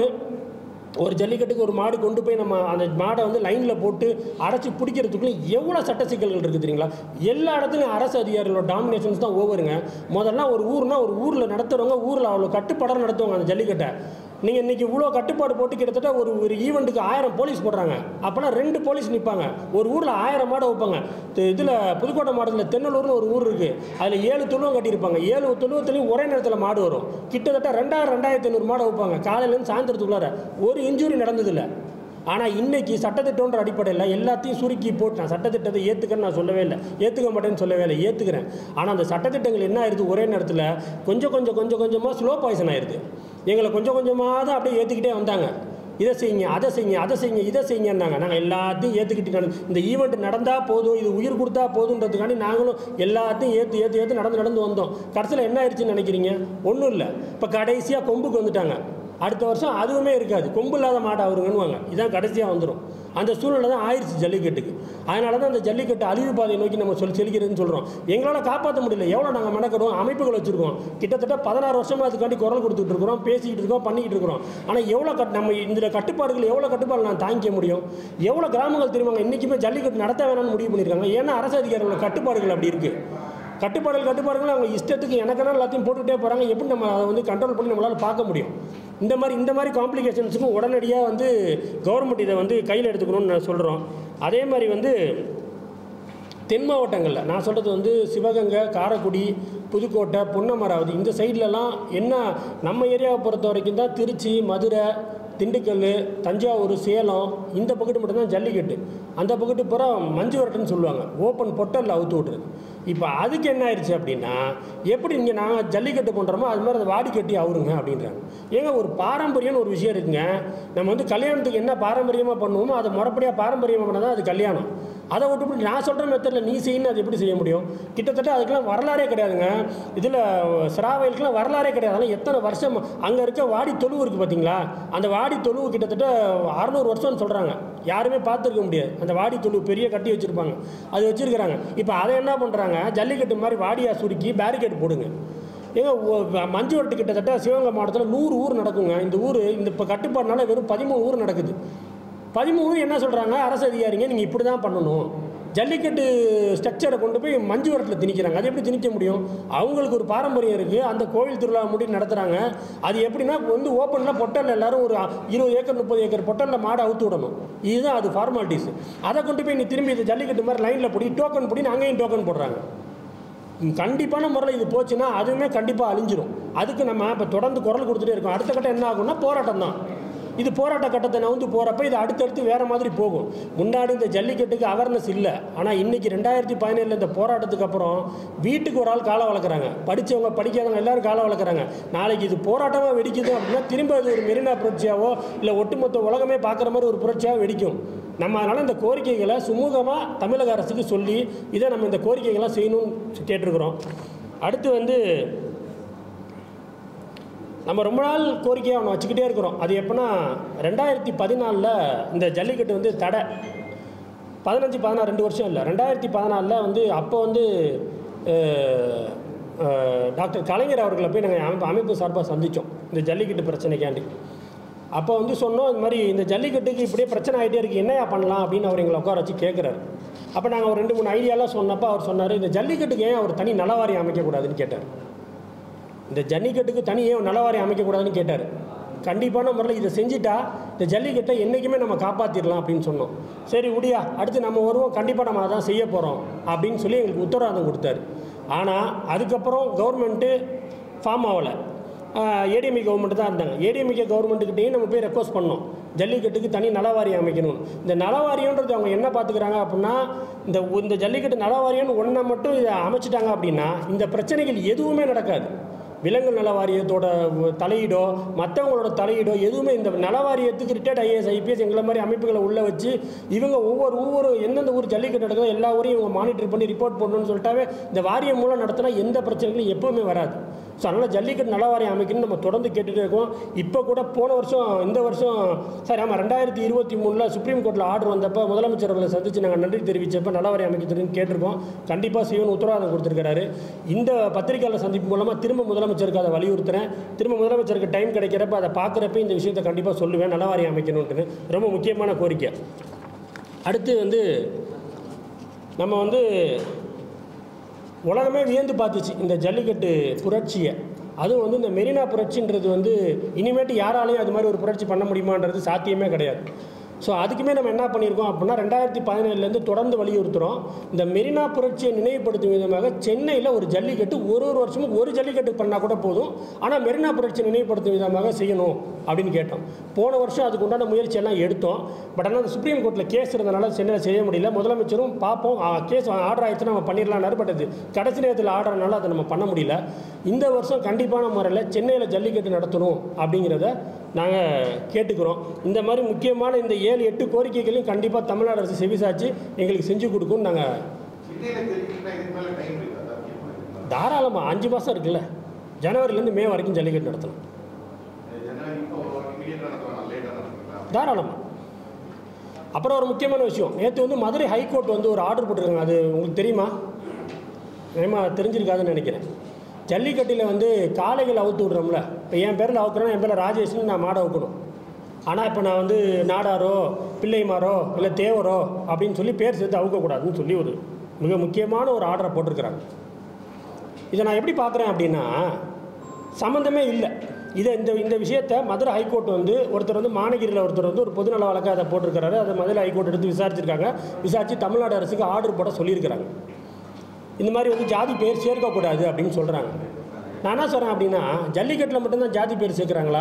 ஒரு ஜல்லிக்கட்டுக்கு ஒரு மாடு கொண்டு போய் நம்ம அந்த மாடை வந்து லைனில் போட்டு அடைச்சி பிடிக்கிறதுக்குள்ள எவ்வளோ சட்ட சிக்கல்கள் இருக்குது தெரியுங்களா எல்லா இடத்துலையும் அரசு அதிகாரிகளோட டாமினேஷன்ஸ் தான் ஓவருங்க முதல்ல ஒரு ஊர்னா ஒரு ஊரில் நடத்துகிறவங்க ஊரில் அவ்வளோ கட்டுப்பாடாக நடத்துவாங்க அந்த ஜல்லிக்கட்டை நீங்கள் இன்றைக்கி இவ்வளோ கட்டுப்பாடு போட்டு கிட்டத்தட்ட ஒரு ஒரு ஈவெண்ட்டுக்கு ஆயிரம் போலீஸ் போடுறாங்க அப்போனா ரெண்டு போலீஸ் நிற்பாங்க ஒரு ஊரில் ஆயிரம் மாடை வைப்பாங்க இதில் புதுக்கோட்டை மாவட்டத்தில் தென்னலூர்னு ஒரு ஊர் இருக்குது அதில் ஏழு தொழுவம் கட்டியிருப்பாங்க ஏழு தொழுவத்துலையும் ஒரே நேரத்தில் மாடு வரும் கிட்டத்தட்ட ரெண்டாயிரம் ரெண்டாயிரத்தி ஐநூறு மாடை வைப்பாங்க காலையிலேருந்து சாயந்தரத்துக்குள்ளார ஒரு இன்ஜுரி நடந்ததில்லை ஆனால் இன்னைக்கு சட்டத்திட்டம்ன்ற அடிப்படையில் எல்லாத்தையும் சுருக்கி போட்டு நான் சட்டத்திட்டத்தை ஏற்றுக்கன்னு நான் சொல்லவே இல்லை ஏற்றுக்க மாட்டேன்னு சொல்லவே இல்லை ஏற்றுக்கிறேன் ஆனால் அந்த சட்டத்திட்டங்கள் என்ன ஆயிடுது ஒரே நேரத்தில் கொஞ்சம் கொஞ்சம் கொஞ்சம் கொஞ்சமாக ஸ்லோ பாய்சன் ஆயிடுது எங்களை கொஞ்சம் கொஞ்சமாக தான் அப்படியே ஏற்றுக்கிட்டே வந்தாங்க இதை செய்யுங்க அதை செய்யுங்க அதை செய்யுங்க இதை செய்யுங்கன்னாங்க நாங்கள் எல்லாத்தையும் ஏற்றுக்கிட்டு நடந்து இந்த ஈவெண்ட் நடந்தால் போதும் இது உயிர் கொடுத்தா போதுன்றதுக்காண்டி நாங்களும் எல்லாத்தையும் ஏற்று ஏற்று ஏற்று நடந்து நடந்து வந்தோம் கடைசியில் என்ன ஆயிடுச்சுன்னு நினைக்கிறீங்க ஒன்றும் இல்லை இப்போ கடைசியாக கொம்புக்கு வந்துட்டாங்க அடுத்த வருஷம் அதுவுமே இருக்காது கொம்பு இல்லாத மாடு அவருங்கன்னுவாங்க இதான் கடைசியாக வந்துடும் அந்த சூழ்நிலை தான் ஆயிடுச்சு ஜல்லிக்கட்டுக்கு அதனால தான் அந்த ஜல்லிக்கட்டு அழிவு பாதையை நோக்கி நம்ம சொல்லி செலுக்கிறதுன்னு சொல்கிறோம் எங்களால் காப்பாற்ற முடியல எவ்வளோ நாங்கள் மெனக்கடுவோம் அமைப்புகள் வச்சுருக்கோம் கிட்டத்தட்ட பதினாறு வருஷமாக அதுக்காண்டி குரல் கொடுத்துட்டு இருக்கிறோம் பேசிக்கிட்டு இருக்கோம் பண்ணிக்கிட்டு இருக்கிறோம் ஆனால் எவ்வளோ கட் நம்ம இந்த கட்டுப்பாடுகள் எவ்வளோ கட்டுப்பாடு நான் தாங்கிக்க முடியும் எவ்வளோ கிராமங்கள் தெரியுமாங்க இன்றைக்குமே ஜல்லிக்கட்டு நடத்த வேணாம்னு முடிவு பண்ணியிருக்காங்க ஏன்னா அரசு அதிகாரிகளோட கட்டுப்பாடுகள் அப்படி இருக்குது கட்டுப்பாடுகள் கட்டுப்பாடுகள் அவங்க இஷ்டத்துக்கு எனக்கான எல்லாத்தையும் போட்டுக்கிட்டே போகிறாங்க எப்படி நம்ம அதை வந்து கண்ட்ரோல் பண்ணி நம்மளால் பார்க்க முடியும் இந்த மாதிரி இந்த மாதிரி காம்ப்ளிகேஷன்ஸுக்கும் உடனடியாக வந்து கவர்மெண்ட் இதை வந்து கையில் எடுத்துக்கணும்னு நான் சொல்கிறோம் அதே மாதிரி வந்து தென் மாவட்டங்களில் நான் சொல்கிறது வந்து சிவகங்கை காரைக்குடி புதுக்கோட்டை பொன்னமராவதி இந்த சைட்லலாம் என்ன நம்ம ஏரியாவை பொறுத்த வரைக்கும் தான் திருச்சி மதுரை திண்டுக்கல் தஞ்சாவூர் சேலம் இந்த பக்கத்து மட்டும்தான் ஜல்லிக்கட்டு அந்த பக்கத்து பூரா மஞ்சு வரட்டுன்னு சொல்லுவாங்க ஓப்பன் பொட்டலில் அவுத்து விட்றது இப்போ அதுக்கு என்ன ஆயிடுச்சு அப்படின்னா எப்படி இங்கே நாங்கள் ஜல்லிக்கட்டு பண்ணுறோமோ அது மாதிரி அதை வாடி கட்டி அவருங்க அப்படின்றாங்க ஏங்க ஒரு பாரம்பரியம்னு ஒரு விஷயம் இருக்குங்க நம்ம வந்து கல்யாணத்துக்கு என்ன பாரம்பரியமாக பண்ணுவோமோ அதை முறைப்படியாக பாரம்பரியமாக பண்ணால் தான் அது கல்யாணம் அதை விட்டுவிட்டு நான் சொல்கிற மெத்தடில் நீ செய்யணும் அது எப்படி செய்ய முடியும் கிட்டத்தட்ட அதுக்கெல்லாம் வரலாறே கிடையாதுங்க இதில் சிராவயலுக்குலாம் வரலாறே கிடையாது அதெல்லாம் எத்தனை வருஷம் அங்கே இருக்க வாடி தொழுவு இருக்குது பார்த்தீங்களா அந்த வாடி தொழுவு கிட்டத்தட்ட அறநூறு வருஷம்னு சொல்கிறாங்க யாருமே பார்த்துருக்க முடியாது அந்த வாடி தொழுவு பெரிய கட்டி வச்சுருப்பாங்க அது வச்சுருக்கிறாங்க இப்போ அதை என்ன பண்ணுறாங்க ஜல்லிக்கட்டு மாதிரி வாடியாக சுருக்கி பேரிகேட் போடுங்க ஏங்க ஒ- மஞ்சு வரட்டு கிட்டத்தட்ட சிவகங்கை மாவட்டத்தில் நூறு ஊர் நடக்குங்க இந்த ஊர் இந்த இப்போ கட்டுப்பாடுனால வெறும் பதிமூணு ஊர் நடக்குது பதிமூணு என்ன சொல்கிறாங்க அரசு அதிகாரிங்க நீங்கள் இப்படி தான் பண்ணணும் ஜல்லிக்கட்டு ஸ்ட்ரக்சரை கொண்டு போய் மஞ்சு வரட்டில் திணிக்கிறாங்க அது எப்படி திணிக்க முடியும் அவங்களுக்கு ஒரு பாரம்பரியம் இருக்குது அந்த கோவில் திருவிழா முடி நடத்துகிறாங்க அது எப்படின்னா வந்து ஓப்பனில் பொட்டலில் எல்லாரும் ஒரு இருபது ஏக்கர் முப்பது ஏக்கர் பொட்டலில் மாடு அவுத்து விடணும் இதுதான் அது ஃபார்மாலிட்டிஸ் அதை கொண்டு போய் நீ திரும்பி இது ஜல்லிக்கட்டு மாதிரி லைனில் போடி டோக்கன் போடி அங்கேயும் டோக்கன் போடுறாங்க கண்டிப்பான முறையில் இது போச்சுன்னா அதுவுமே கண்டிப்பாக அழிஞ்சிரும் அதுக்கு நம்ம இப்போ தொடர்ந்து குரல் கொடுத்துட்டே இருக்கோம் அடுத்த கட்டம் என்ன ஆகும்னா போராட்டம் தான் இது போராட்ட கட்டத்தை நவுந்து போகிறப்ப இது அடுத்தடுத்து வேறு மாதிரி போகும் முன்னாடி இந்த ஜல்லிக்கட்டுக்கு அவேர்னஸ் இல்லை ஆனால் இன்றைக்கி ரெண்டாயிரத்தி பதினேழில் இந்த போராட்டத்துக்கு அப்புறம் வீட்டுக்கு ஒரு ஆள் காலை வளர்க்குறாங்க படித்தவங்க படிக்காதவங்க எல்லாரும் காலை வளர்க்குறாங்க நாளைக்கு இது போராட்டமாக வெடிக்குது அப்படின்னா திரும்ப அது ஒரு மெரினா புரட்சியாவோ இல்லை ஒட்டுமொத்த உலகமே பார்க்குற மாதிரி ஒரு புரட்சியாக வெடிக்கும் நம்ம அதனால் இந்த கோரிக்கைகளை சுமூகமாக தமிழக அரசுக்கு சொல்லி இதை நம்ம இந்த கோரிக்கைகளை செய்யணும்னு கேட்டிருக்கிறோம் அடுத்து வந்து நம்ம ரொம்ப நாள் கோரிக்கையை அவனை வச்சுக்கிட்டே இருக்கிறோம் அது எப்போனா ரெண்டாயிரத்தி பதினாலில் இந்த ஜல்லிக்கட்டு வந்து தடை பதினஞ்சு பதினாறு ரெண்டு வருஷம் இல்லை ரெண்டாயிரத்தி பதினாலில் வந்து அப்போ வந்து அஹ், அஹ், டாக்டர் கலைஞர் அவர்களை போய் நாங்கள் அமைப்பு அமைப்பு சார்பாக சந்தித்தோம் இந்த ஜல்லிக்கட்டு பிரச்சனைக்காண்டி அப்போ வந்து சொன்னோம் இந்த மாதிரி இந்த ஜல்லிக்கட்டுக்கு இப்படியே பிரச்சனை ஆகிட்டே இருக்குது என்னையா பண்ணலாம் அப்படின்னு அவர் எங்களை உட்கார வச்சு கேட்குறாரு அப்போ நாங்கள் ஒரு ரெண்டு மூணு ஐடியாலாம் சொன்னப்போ அவர் சொன்னார் இந்த ஜல்லிக்கட்டுக்கு ஏன் அவர் தனி நலவாரியம் அமைக்கக்கூடாதுன்னு கேட்டார் இந்த ஜல்லிக்கட்டுக்கு தனி ஏன் நலவாரியம் அமைக்கக்கூடாதுன்னு கேட்டார் கண்டிப்பான முறையில் இதை செஞ்சுட்டா இந்த ஜல்லிக்கட்டை என்றைக்குமே நம்ம காப்பாற்றிடலாம் அப்படின்னு சொன்னோம் சரி உடியா அடுத்து நம்ம வருவோம் கண்டிப்பாக நம்ம அதான் செய்ய போகிறோம் அப்படின்னு சொல்லி எங்களுக்கு உத்தரவாதம் கொடுத்தாரு ஆனால் அதுக்கப்புறம் கவர்மெண்ட்டு ஃபார்ம் ஆகலை ஏடிஎம்இ கவர்மெண்ட் தான் இருந்தாங்க ஏடிஎம்கே கவர்மெண்ட்டுக்கிட்டேயும் நம்ம போய் ரெக்வஸ்ட் பண்ணோம் ஜல்லிக்கட்டுக்கு தனி நலவாரியம் அமைக்கணும் இந்த நலவாரியன்றது அவங்க என்ன பார்த்துக்கிறாங்க அப்படின்னா இந்த இந்த ஜல்லிக்கட்டு நலவாரியம்னு ஒன்றை மட்டும் இதை அமைச்சிட்டாங்க அப்படின்னா இந்த பிரச்சனைகள் எதுவுமே நடக்காது விலங்கு நல வாரியத்தோட தலையீடோ மற்றவங்களோட தலையீடோ எதுவுமே இந்த நல வாரியத்துக்கு ரிட்டையர்ட் ஐஏஎஸ் ஐபிஎஸ் எங்களை மாதிரி அமைப்புகளை உள்ளே வச்சு இவங்க ஒவ்வொரு ஒவ்வொரு எந்தெந்த ஊர் ஜல்லிக்கட்டு நடக்குதோ எல்லா ஊரையும் இவங்க மானிட்டர் பண்ணி ரிப்போர்ட் பண்ணணும்னு சொல்லிட்டாவே இந்த வாரியம் மூலம் நடத்தினா எந்த பிரச்சனைகளும் எப்பவுமே வராது ஸோ அதனால் ஜல்லிக்கட்டு நல வாரியம் அமைக்கணும்னு நம்ம தொடர்ந்து கேட்டுகிட்டே இருக்கோம் இப்போ கூட போன வருஷம் இந்த வருஷம் சரி ஆமாம் ரெண்டாயிரத்தி இருபத்தி மூணில் சுப்ரீம் கோர்ட்டில் ஆர்டர் வந்தப்போ முதலமைச்சர் அவர்களை சந்தித்து நாங்கள் நன்றி தெரிவித்தப்போ நல வாரியம் அமைக்கிறதுன்னு கேட்டிருக்கோம் கண்டிப்பாக செய்யணும் உத்தரவாதம் கொடுத்துருக்காரு இந்த பத்திரிகையாளர் சந்திப்பு மூலமாக திரும்ப முதலமைச்சருக்கு அதை வலியுறுத்துறேன் திரும்ப முதலமைச்சருக்கு டைம் கிடைக்கிறப்ப அதை பார்க்குறப்ப இந்த விஷயத்தை கண்டிப்பாக சொல்லுவேன் நல வாரியம் அமைக்கணுன்ட்டுன்னு ரொம்ப முக்கியமான கோரிக்கை அடுத்து வந்து நம்ம வந்து உலகமே வியந்து பார்த்துச்சு இந்த ஜல்லிக்கட்டு புரட்சியை அதுவும் வந்து இந்த மெரினா புரட்சின்றது வந்து இனிமேட்டு யாராலையும் அது மாதிரி ஒரு புரட்சி பண்ண முடியுமான்றது சாத்தியமே கிடையாது ஸோ அதுக்குமே நம்ம என்ன பண்ணியிருக்கோம் அப்படின்னா ரெண்டாயிரத்தி பதினேழுலேருந்து தொடர்ந்து வலியுறுத்துகிறோம் இந்த மெரினா புரட்சியை நினைவுபடுத்தும் விதமாக சென்னையில் ஒரு ஜல்லிக்கட்டு ஒரு ஒரு வருஷமும் ஒரு ஜல்லிக்கட்டு பண்ணால் கூட போதும் ஆனால் மெரினா புரட்சியை நினைவுபடுத்தும் விதமாக செய்யணும் அப்படின்னு கேட்டோம் போன வருஷம் அதுக்கு உண்டான முயற்சியெல்லாம் எடுத்தோம் பட் ஆனால் சுப்ரீம் கோர்ட்டில் கேஸ் இருந்தனால சென்னையில் செய்ய முடியல முதலமைச்சரும் பார்ப்போம் கேஸ் ஆர்டர் ஆயிடுச்சுன்னா நம்ம பண்ணிடலாம்னாரு பட் அது கடைசி நேரத்தில் ஆர்டர்னால அதை நம்ம பண்ண முடியல இந்த வருஷம் கண்டிப்பான முறையில் சென்னையில் ஜல்லிக்கட்டு நடத்தணும் அப்படிங்கிறத நாங்கள் கேட்டுக்கிறோம் இந்த மாதிரி முக்கியமான இந்த ஏழு எட்டு கோரிக்கைகளையும் கண்டிப்பாக தமிழ்நாடு அரசு செவிசாச்சு எங்களுக்கு செஞ்சு கொடுக்கும்னு நாங்கள் சென்னையில் தெரிவிக்கிட்டா இதுக்கு மேலே டைம் இருக்கா சார் கேட்பாங்க தாராளமாக அஞ்சு மாதம் இருக்குல்ல ஜனவரிலேருந்து மே வரைக்கும் ஜல்லிக்கட்டு நடத்தலாம் ஜனவரி இப்போ இமீடியட்டாக நடத்தலாம் லேட்டாக நடத்துங்களா தாராளமாக அப்புறம் ஒரு முக்கியமான விஷயம் நேற்று வந்து மதுரை ஹைகோர்ட் வந்து ஒரு ஆர்டர் போட்டிருக்காங்க அது உங்களுக்கு தெரியுமா ஏமா தெரிஞ்சிருக்காதுன்னு நினைக்கிறேன் ஜல்லிக்கட்டில் வந்து காளைகள் அவுத்து விட்றோம்ல இப்போ என் பேரில் அவுக்குறேன்னா என் பேரில் ராஜேஷ்னு நான் மாடை அவுக்கணும் ஆனால் இப்போ நான் வந்து நாடாரோ பிள்ளைமாரோ இல்லை தேவரோ அப்படின்னு சொல்லி பேர் சேர்த்து அவுக்கக்கூடாதுன்னு சொல்லி ஒரு மிக முக்கியமான ஒரு ஆர்டரை போட்டிருக்கிறாங்க இதை நான் எப்படி பார்க்குறேன் அப்படின்னா சம்மந்தமே இல்லை இதை இந்த இந்த விஷயத்தை மதுரை ஹைகோர்ட் வந்து ஒருத்தர் வந்து மாநகிரியில் ஒருத்தர் வந்து ஒரு பொதுநல வழக்கை அதை போட்டிருக்கிறாரு அதை மதுரை ஹைகோர்ட் எடுத்து விசாரிச்சிருக்காங்க விசாரித்து தமிழ்நாடு அரசுக்கு ஆர்டர் போட சொல்லியிருக்கிறாங்க இந்த மாதிரி வந்து ஜாதி பேர் சேர்க்கக்கூடாது அப்படின்னு சொல்கிறாங்க நான் என்ன சொல்கிறேன் அப்படின்னா ஜல்லிக்கட்டில் மட்டும்தான் ஜாதி பேர் சேர்க்குறாங்களா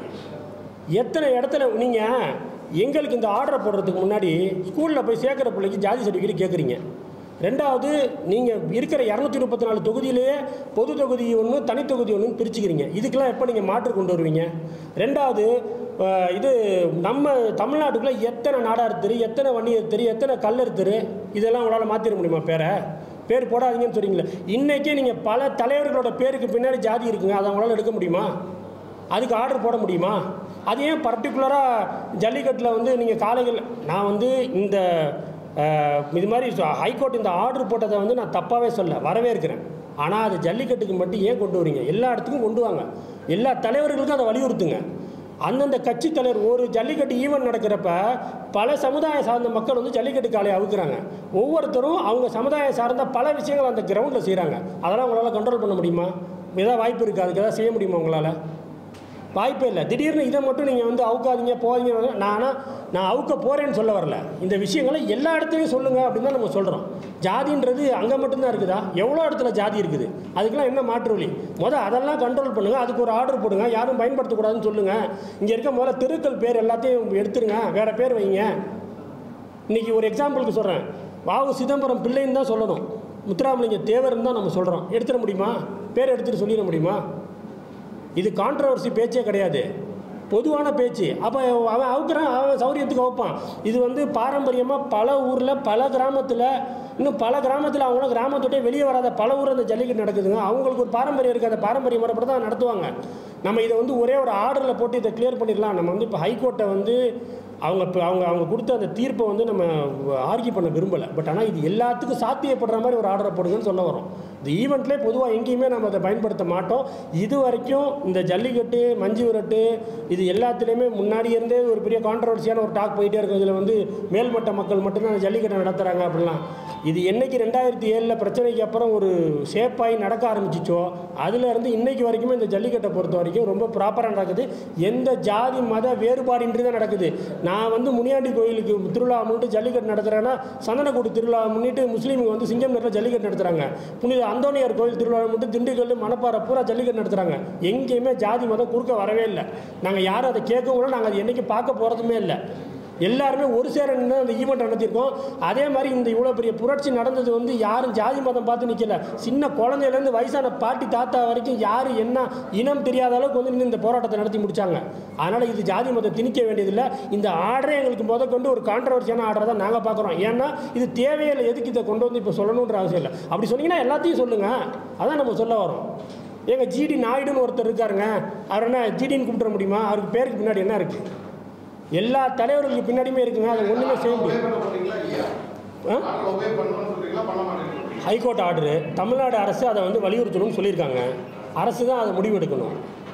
எத்தனை இடத்துல நீங்கள் எங்களுக்கு இந்த ஆர்டரை போடுறதுக்கு முன்னாடி ஸ்கூலில் போய் சேர்க்குற பிள்ளைக்கு ஜாதி சர்டிஃபிகேட் கேட்குறீங்க ரெண்டாவது நீங்கள் இருக்கிற இரநூத்தி முப்பத்தி நாலு தொகுதியிலேயே பொது தொகுதி ஒன்று தனித்தொகுதி ஒன்றுன்னு பிரிச்சுக்கிறீங்க இதுக்கெல்லாம் எப்போ நீங்கள் மாற்று கொண்டு வருவீங்க ரெண்டாவது அஹ், இது நம்ம தமிழ்நாட்டுக்குள்ளே எத்தனை நாடார் தெரு எத்தனை வன்னியர் தெரு எத்தனை கல்லர் தெரு இதெல்லாம் உங்களால் மாற்றிட முடியுமா பேரை பேர் போடாதீங்கன்னு சொல்றீங்களே இன்றைக்கே நீங்கள் பல தலைவர்களோட பேருக்கு பின்னாடி ஜாதி இருக்குங்க அதை அவங்களால எடுக்க முடியுமா அதுக்கு ஆர்டர் போட முடியுமா அது ஏன் பர்டிகுலராக ஜல்லிக்கட்டில் வந்து நீங்கள் காலைகள் நான் வந்து இந்த அஹ், இது மாதிரி ஹைகோர்ட் இந்த ஆர்டர் போட்டதை வந்து நான் தப்பாகவே சொல்ல வரவேற்கிறேன் ஆனால் அது ஜல்லிக்கட்டுக்கு மட்டும் ஏன் கொண்டு வரீங்க எல்லா இடத்துக்கும் கொண்டு வாங்க எல்லா தலைவர்களுக்கும் அதை வலியுறுத்துங்க அந்தந்த கட்சி தலைவர் ஒரு ஜல்லிக்கட்டு ஈவெண்ட் நடக்கிறப்ப பல சமுதாயம் சார்ந்த மக்கள் வந்து ஜல்லிக்கட்டு காலையை அவுக்குறாங்க ஒவ்வொருத்தரும் அவங்க சமுதாயம் சார்ந்த பல விஷயங்கள் அந்த கிரவுண்டில் செய்கிறாங்க அதெல்லாம் உங்களால் கண்ட்ரோல் பண்ண முடியுமா ஏதாவது வாய்ப்பு இருக்குது அதுக்கு ஏதாவது செய்ய முடியுமா உங்களால் வாய்ப்பே இல்லை திடீர்னு இதை மட்டும் நீங்கள் வந்து அவுக்காதீங்க போகாதீங்க நான் ஆனால் நான் அவுக்க போகிறேன்னு சொல்ல வரல இந்த விஷயங்களை எல்லா இடத்துலையும் சொல்லுங்கள் அப்படின்னு தான் நம்ம சொல்கிறோம் ஜாதின்றது அங்கே மட்டும்தான் இருக்குதா எவ்வளோ இடத்துல ஜாதி இருக்குது அதுக்கெல்லாம் என்ன மாற்று வழி முதல் அதெல்லாம் கண்ட்ரோல் பண்ணுங்கள் அதுக்கு ஒரு ஆர்டர் போடுங்க யாரும் பயன்படுத்தக்கூடாதுன்னு சொல்லுங்கள் இங்கே இருக்க முதல்ல தெருக்கள் பேர் எல்லாத்தையும் எடுத்துருங்க வேறு பேர் வைங்க இன்றைக்கி ஒரு எக்ஸாம்பிளுக்கு சொல்கிறேன் வாவு சிதம்பரம் பிள்ளைன்னு தான் சொல்லணும் முத்துராமலிங்க தேவர்னு தான் நம்ம சொல்கிறோம் எடுத்துட முடியுமா பேர் எடுத்துட்டு சொல்லிட முடியுமா இது கான்ட்ரவர்சி பேச்சே கிடையாது பொதுவான பேச்சு அப்போ அவன் அவுக்குறான் அவன் சௌரியத்துக்கு வைப்பான் இது வந்து பாரம்பரியமாக பல ஊரில் பல கிராமத்தில் இன்னும் பல கிராமத்தில் அவங்களும் கிராமத்தோட்டே வெளியே வராத பல ஊர் அந்த ஜல்லிக்கட்டு நடக்குதுங்க அவங்களுக்கு ஒரு பாரம்பரியம் இருக்குது அந்த பாரம்பரிய முறைப்படி தான் நடத்துவாங்க நம்ம இதை வந்து ஒரே ஒரு ஆர்டரில் போட்டு இதை கிளியர் பண்ணிடலாம் நம்ம வந்து இப்போ ஹைகோர்ட்டை வந்து அவங்க இப்போ அவங்க அவங்க கொடுத்த அந்த தீர்ப்பை வந்து நம்ம ஆர்கியூ பண்ண விரும்பலை பட் ஆனால் இது எல்லாத்துக்கும் சாத்தியப்படுற மாதிரி ஒரு ஆர்டரை போடுங்கன்னு சொல்ல வரோம் இந்த ஈவெண்ட்லேயே பொதுவாக எங்கேயுமே நம்ம அதை பயன்படுத்த மாட்டோம் இது வரைக்கும் இந்த ஜல்லிக்கட்டு மஞ்சு விரட்டு இது எல்லாத்துலேயுமே முன்னாடி இருந்தே ஒரு பெரிய கான்ட்ரவர்சியான ஒரு டாக் போயிட்டே இருக்கும் இதில் வந்து மேல்மட்ட மக்கள் மட்டும்தான் அந்த ஜல்லிக்கட்டை நடத்துகிறாங்க அப்படிலாம் இது என்னைக்கு ரெண்டாயிரத்தி ஏழில் பிரச்சனைக்கு அப்புறம் ஒரு ஷேப்பாகி நடக்க ஆரம்பிச்சிச்சோ அதுலேருந்து இன்னைக்கு வரைக்குமே இந்த ஜல்லிக்கட்டை பொறுத்த வரைக்கும் ரொம்ப ப்ராப்பராக நடக்குது எந்த ஜாதி மத வேறுபாடின்றி தான் நடக்குது நான் வந்து முனியாண்டி கோயிலுக்கு திருவிழா முன்னிட்டு ஜல்லிக்கட்டு நடத்துகிறேன்னா சந்தனக்கூடு திருவிழா முன்னிட்டு முஸ்லீமுங்க வந்து சிங்கம் நேரத்தில் ஜல்லிக்கட்டு நடத்துகிறாங்க புனித அந்தோனியார் கோயில் திருவிழா முன்னிட்டு திண்டுக்கல் மணப்பாறை பூரா ஜல்லிக்கட்டு நடத்துகிறாங்க எங்கேயுமே ஜாதி மதம் குறுக்க வரவே இல்லை நாங்கள் யாரும் அதை கேட்கவும் இல்லை நாங்கள் அதை என்றைக்கு பார்க்க போகிறதுமே இல்லை எல்லாருமே ஒரு சேர நின்று அந்த ஈவெண்ட் நடத்தியிருக்கோம் அதே மாதிரி இந்த இவ்வளோ பெரிய புரட்சி நடந்தது வந்து யாரும் ஜாதி மதம் பார்த்து நிற்கல சின்ன குழந்தையிலேருந்து வயசான பாட்டி தாத்தா வரைக்கும் யார் என்ன இனம் தெரியாத அளவுக்கு வந்து நின்னு இந்த போராட்டத்தை நடத்தி முடிச்சாங்க அதனால் இது ஜாதி மதம் திணிக்க வேண்டியதில்லை இந்த ஆர்டரே எங்களுக்கு முதற்கொண்டு ஒரு கான்ட்ரவர்சியான ஆர்டரை தான் நாங்கள் பார்க்குறோம் ஏன்னா இது தேவையே இல்லை எதுக்கு இதை கொண்டு வந்து இப்போ சொல்லணுன்ற அவசியம் இல்லை அப்படி சொன்னீங்கன்னா எல்லாத்தையும் சொல்லுங்கள் அதான் நம்ம சொல்ல வரோம் ஏங்க ஜிடி நாயுடுன்னு ஒருத்தர் இருக்காருங்க அவர் என்ன ஜிடின்னு கூப்பிட முடியுமா அவருக்கு பேருக்கு பின்னாடி என்ன இருக்குது எல்லா தலைவர்களுக்கு பின்னாடியுமே இருக்குங்க அதை ஒன்றுமே செய்ய obey முடியும் பண்ண போறீங்களா இல்லையா ஆ? ஆர்டர் obey பண்ணணும்னு சொல்றீங்களா பண்ண மாட்டேங்கிறீங்களா ஹைகோர்ட் ஆர்டரு தமிழ்நாடு அரசு அதை வந்து வலியுறுத்தணும்னு சொல்லியிருக்காங்க அரசு தான் அதை முடிவெடுக்கணும்